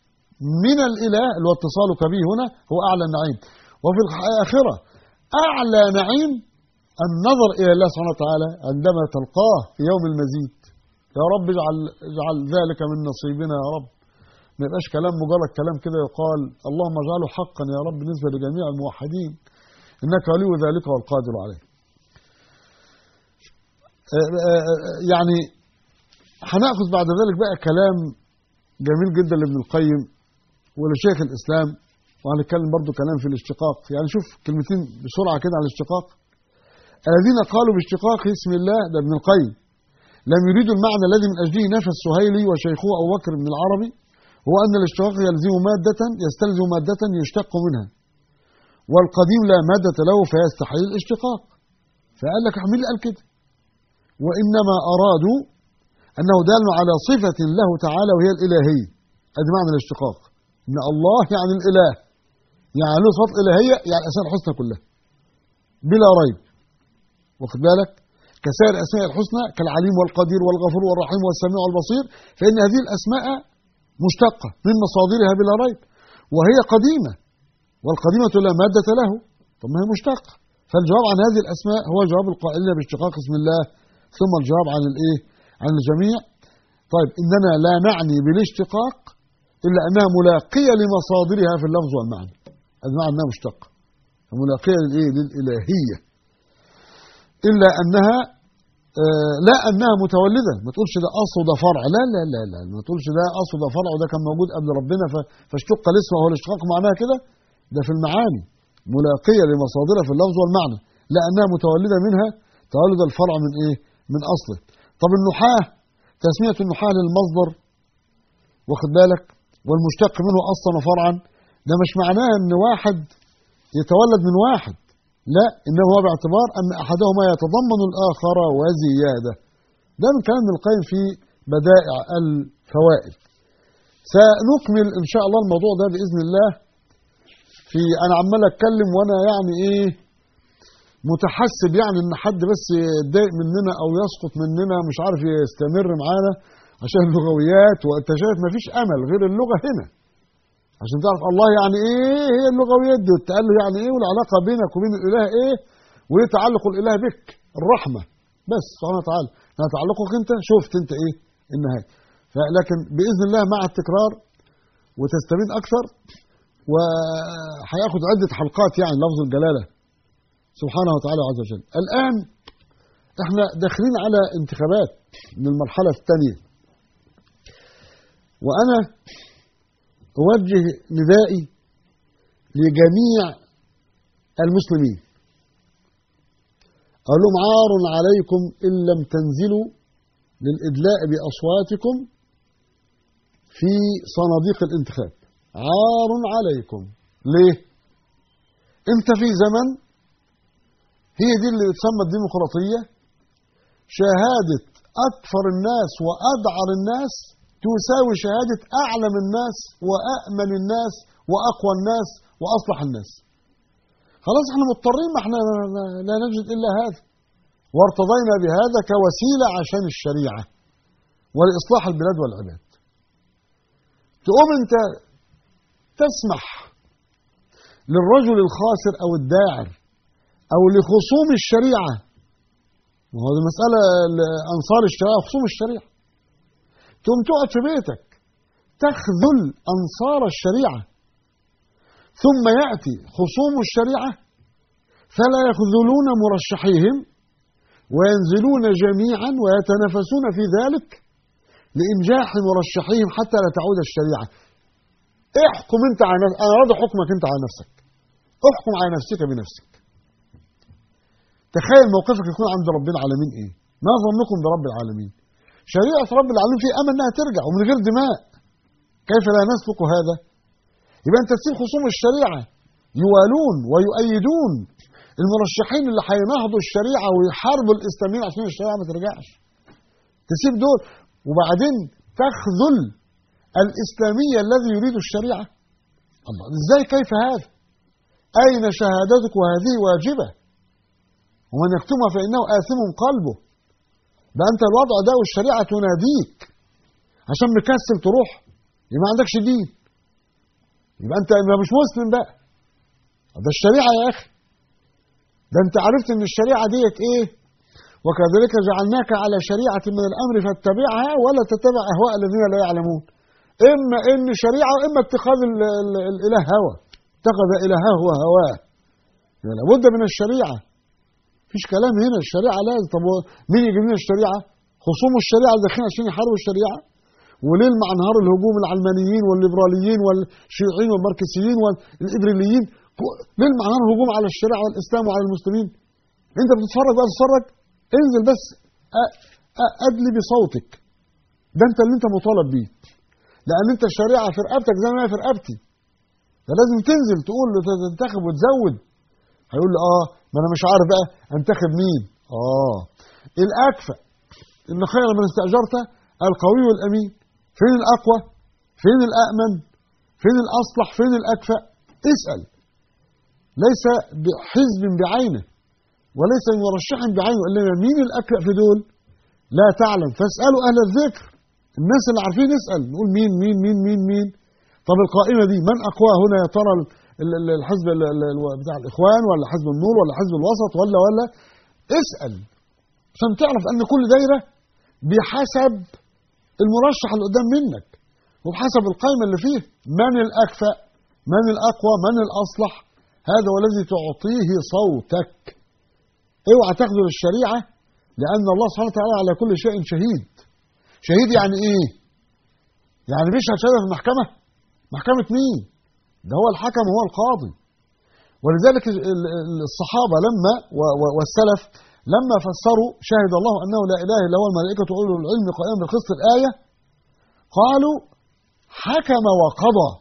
من الاله اللي هو اتصالك به هنا هو اعلى النعيم وفي الاخره أعلى نعيم النظر إلى الله سبحانه وتعالى عندما تلقاه في يوم المزيد يا رب اجعل, اجعل ذلك من نصيبنا يا رب ما يبقاش كلام مجرد كلام كده يقال اللهم اجعله حقا يا رب بالنسبة لجميع الموحدين إنك ولي ذلك والقادر عليه آه، آه، آه، يعني هناخذ بعد ذلك بقى كلام جميل جدا لابن القيم ولشيخ الاسلام وهنتكلم برضو كلام في الاشتقاق يعني شوف كلمتين بسرعه كده على الاشتقاق الذين قالوا باشتقاق اسم الله ده ابن القيم لم يريدوا المعنى الذي من اجله نفى السهيلي وشيخه ابو بكر بن العربي هو ان الاشتقاق يلزم ماده يستلزم ماده يشتق منها والقديم لا ماده له فيستحيل الاشتقاق فقال لك احمل قال كده وانما ارادوا انه دال على صفه له تعالى وهي الالهيه ادي معنى الاشتقاق ان الله يعني الاله يعني له صفات الهيه يعني الاسماء الحسنى كلها بلا ريب واخد بالك كسائر الاسماء الحسنى كالعليم والقدير والغفور والرحيم والسميع والبصير فان هذه الاسماء مشتقه من مصادرها بلا ريب وهي قديمه والقديمه لا ماده له طب ما هي مشتقه فالجواب عن هذه الاسماء هو جواب القائلين باشتقاق اسم الله ثم الجواب عن الايه عن الجميع طيب اننا لا نعني بالاشتقاق الا انها ملاقيه لمصادرها في اللفظ والمعنى المعنى انها مشتقه ملاقيه للايه للالهيه الا انها آه لا انها متولده ما تقولش ده اصل وده فرع لا لا لا لا ما تقولش ده اصل وده فرع وده كان موجود قبل ربنا ف- فاشتق الاسم وهو الاشتقاق معناها كده ده في المعاني ملاقيه لمصادرها في اللفظ والمعنى لا انها متولده منها تولد الفرع من ايه من اصله طب النحاه تسميه النحاه للمصدر واخد بالك والمشتق منه اصلا وفرعا ده مش معناه ان واحد يتولد من واحد لا انما هو باعتبار ان احدهما يتضمن الاخر وزياده ده من كلام ابن القيم في بدائع الفوائد سنكمل ان شاء الله الموضوع ده باذن الله في انا عمال اتكلم وانا يعني ايه متحسب يعني ان حد بس يتضايق مننا او يسقط مننا مش عارف يستمر معانا عشان اللغويات وانت شايف مفيش امل غير اللغه هنا عشان تعرف الله يعني ايه هي اللغويات دي والتأله يعني ايه والعلاقه بينك وبين الاله ايه وايه تعلق الاله بك الرحمه بس سبحانه وتعالى ما تعلقك انت شفت انت ايه النهايه لكن باذن الله مع التكرار وتستفيد اكثر وهياخد عده حلقات يعني لفظ الجلاله سبحانه وتعالى عز وجل الان احنا داخلين على انتخابات من المرحله الثانيه وانا أوجه ندائي لجميع المسلمين أقول لهم عار عليكم إن لم تنزلوا للإدلاء بأصواتكم في صناديق الانتخاب عار عليكم ليه؟ أنت في زمن هي دي اللي بتسمى الديمقراطية شهادة أكثر الناس وأدعر الناس تساوي شهادة أعلم الناس وأأمن الناس وأقوى الناس وأصلح الناس خلاص احنا مضطرين ما احنا لا نجد إلا هذا وارتضينا بهذا كوسيلة عشان الشريعة ولإصلاح البلاد والعباد تقوم انت تسمح للرجل الخاسر أو الداعر أو لخصوم الشريعة وهذه مسألة أنصار الشريعة وخصوم الشريعة تقوم تقعد في بيتك تخذل أنصار الشريعة ثم يأتي خصوم الشريعة فلا يخذلون مرشحيهم وينزلون جميعا ويتنافسون في ذلك لإنجاح مرشحيهم حتى لا تعود الشريعة احكم انت على نفسك انا راضي حكمك انت على نفسك احكم على نفسك بنفسك تخيل موقفك يكون عند رب العالمين ايه ما ظنكم برب العالمين شريعة رب العالمين في أمل أنها ترجع ومن غير دماء كيف لا نسلك هذا يبقى أنت تسيب خصوم الشريعة يوالون ويؤيدون المرشحين اللي هينهضوا الشريعة ويحاربوا الإسلاميين عشان الشريعة ما ترجعش تسيب دول وبعدين تخذل الإسلامية الذي يريد الشريعة الله إزاي كيف هذا أين شهادتك وهذه واجبة ومن يكتمها فإنه آثم قلبه ده انت الوضع ده والشريعه تناديك عشان مكسل تروح يبقى ما عندكش دين يبقى انت يبقى مش مسلم بقى ده الشريعه يا اخي ده انت عرفت ان الشريعه ديت ايه وكذلك جعلناك على شريعه من الامر فاتبعها ولا تتبع اهواء الذين لا يعلمون اما ان شريعه واما اتخاذ ال ال الاله هوى اتخذ الهه هو هواه يعني لابد من الشريعه مفيش كلام هنا الشريعة لازم طب هو مين يجيب لنا الشريعة؟ خصوم الشريعة اللي داخلين عشان يحاربوا الشريعة وليل مع نهار الهجوم العلمانيين والليبراليين والشيوعيين والماركسيين والإبريليين ليل مع نهار الهجوم على الشريعة والإسلام وعلى المسلمين أنت بتتفرج بقى تتفرج انزل بس أ- أ- أدلي بصوتك ده أنت اللي أنت مطالب بيه لأن أنت الشريعة في رقبتك زي ما هي في رقبتي ده لازم تنزل تقول له تنتخب وتزود هيقول لي اه ما انا مش عارف بقى انتخب مين اه الاكفأ ان خير من استاجرت القوي الامين فين الاقوى فين الامن فين الاصلح فين الاكفأ اسال ليس بحزب بعينه وليس مرشح بعينه انما مين الاكفأ في دول لا تعلم فاسالوا اهل الذكر الناس اللي عارفين اسال نقول مين مين مين مين مين طب القائمه دي من اقوى هنا يا ترى ال- ال- ال- الحزب ال- ال- ال- بتاع الاخوان ولا حزب النور ولا حزب الوسط ولا ولا اسال عشان تعرف ان كل دايره بحسب المرشح اللي قدام منك وبحسب القائمه اللي فيه من الاكفأ من الاقوى من الاصلح هذا هو الذي تعطيه صوتك اوعى تخذل الشريعه لان الله سبحانه وتعالى على كل شيء شهيد شهيد يعني ايه يعني بيشهد شهاده في المحكمه محكمه مين ده هو الحكم هو القاضي ولذلك ال- ال- الصحابه لما و- و- والسلف لما فسروا شهد الله انه لا اله الا هو الملائكه اولو العلم قائما بالقسط الايه قالوا حكم وقضى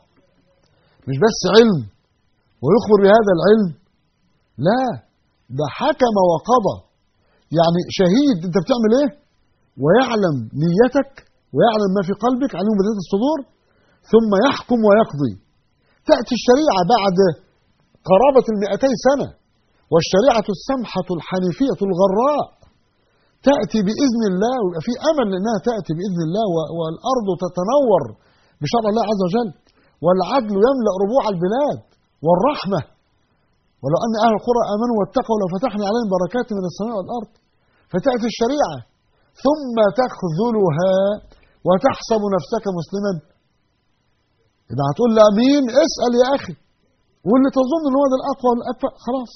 مش بس علم ويخبر بهذا العلم لا ده حكم وقضى يعني شهيد انت بتعمل ايه ويعلم نيتك ويعلم ما في قلبك عليهم بذات الصدور ثم يحكم ويقضي تأتي الشريعة بعد قرابة المئتي سنة والشريعة السمحة الحنيفية الغراء تأتي بإذن الله ويبقى في أمل أنها تأتي بإذن الله و- والأرض تتنور بشرع الله عز وجل والعدل يملأ ربوع البلاد والرحمة ولو أن أهل القرى آمنوا واتقوا لفتحنا عليهم بركات من السماء والأرض فتأتي الشريعة ثم تخذلها وتحسب نفسك مسلما إذا هتقول لا مين اسأل يا أخي واللي تظن ان هو ده الأقوى والأكفأ خلاص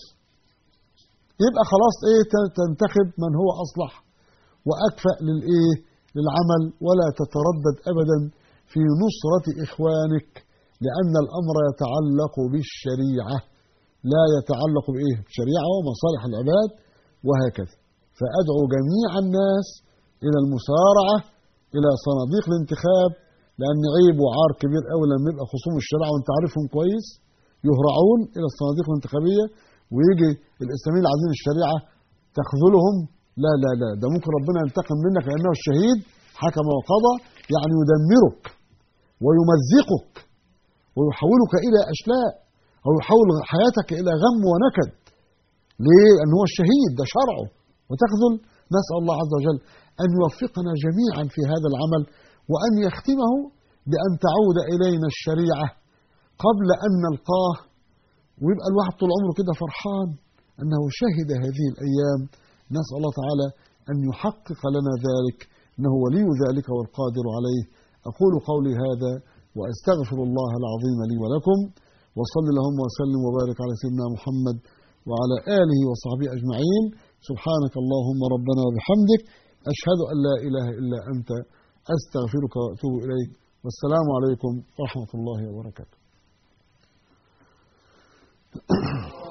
يبقى خلاص إيه ت- تنتخب من هو أصلح وأكفأ للإيه للعمل ولا تتردد أبدا في نصرة إخوانك لأن الأمر يتعلق بالشريعة لا يتعلق بإيه بالشريعة ومصالح العباد وهكذا فأدعو جميع الناس إلى المسارعة إلى صناديق الانتخاب لأن عيب وعار كبير قوي لما يبقى خصوم الشريعة وأنت عارفهم كويس يهرعون إلى الصناديق الانتخابية ويجي الإسلاميين اللي عايزين الشريعة تخذلهم لا لا لا ده ممكن ربنا ينتقم منك لأنه الشهيد حكم وقضى يعني يدمرك ويمزقك ويحولك إلى أشلاء أو يحول حياتك إلى غم ونكد ليه؟ لأن هو الشهيد ده شرعه وتخذل نسأل الله عز وجل أن يوفقنا جميعا في هذا العمل وأن يختمه بأن تعود إلينا الشريعة قبل أن نلقاه ويبقى الواحد طول عمره كده فرحان أنه شهد هذه الأيام نسأل الله تعالى أن يحقق لنا ذلك إنه ولي ذلك والقادر عليه أقول قولي هذا وأستغفر الله العظيم لي ولكم وصل اللهم وسلم وبارك على سيدنا محمد وعلى آله وصحبه أجمعين سبحانك اللهم ربنا وبحمدك أشهد أن لا إله إلا أنت أستغفرك وأتوب إليك والسلام عليكم ورحمة الله وبركاته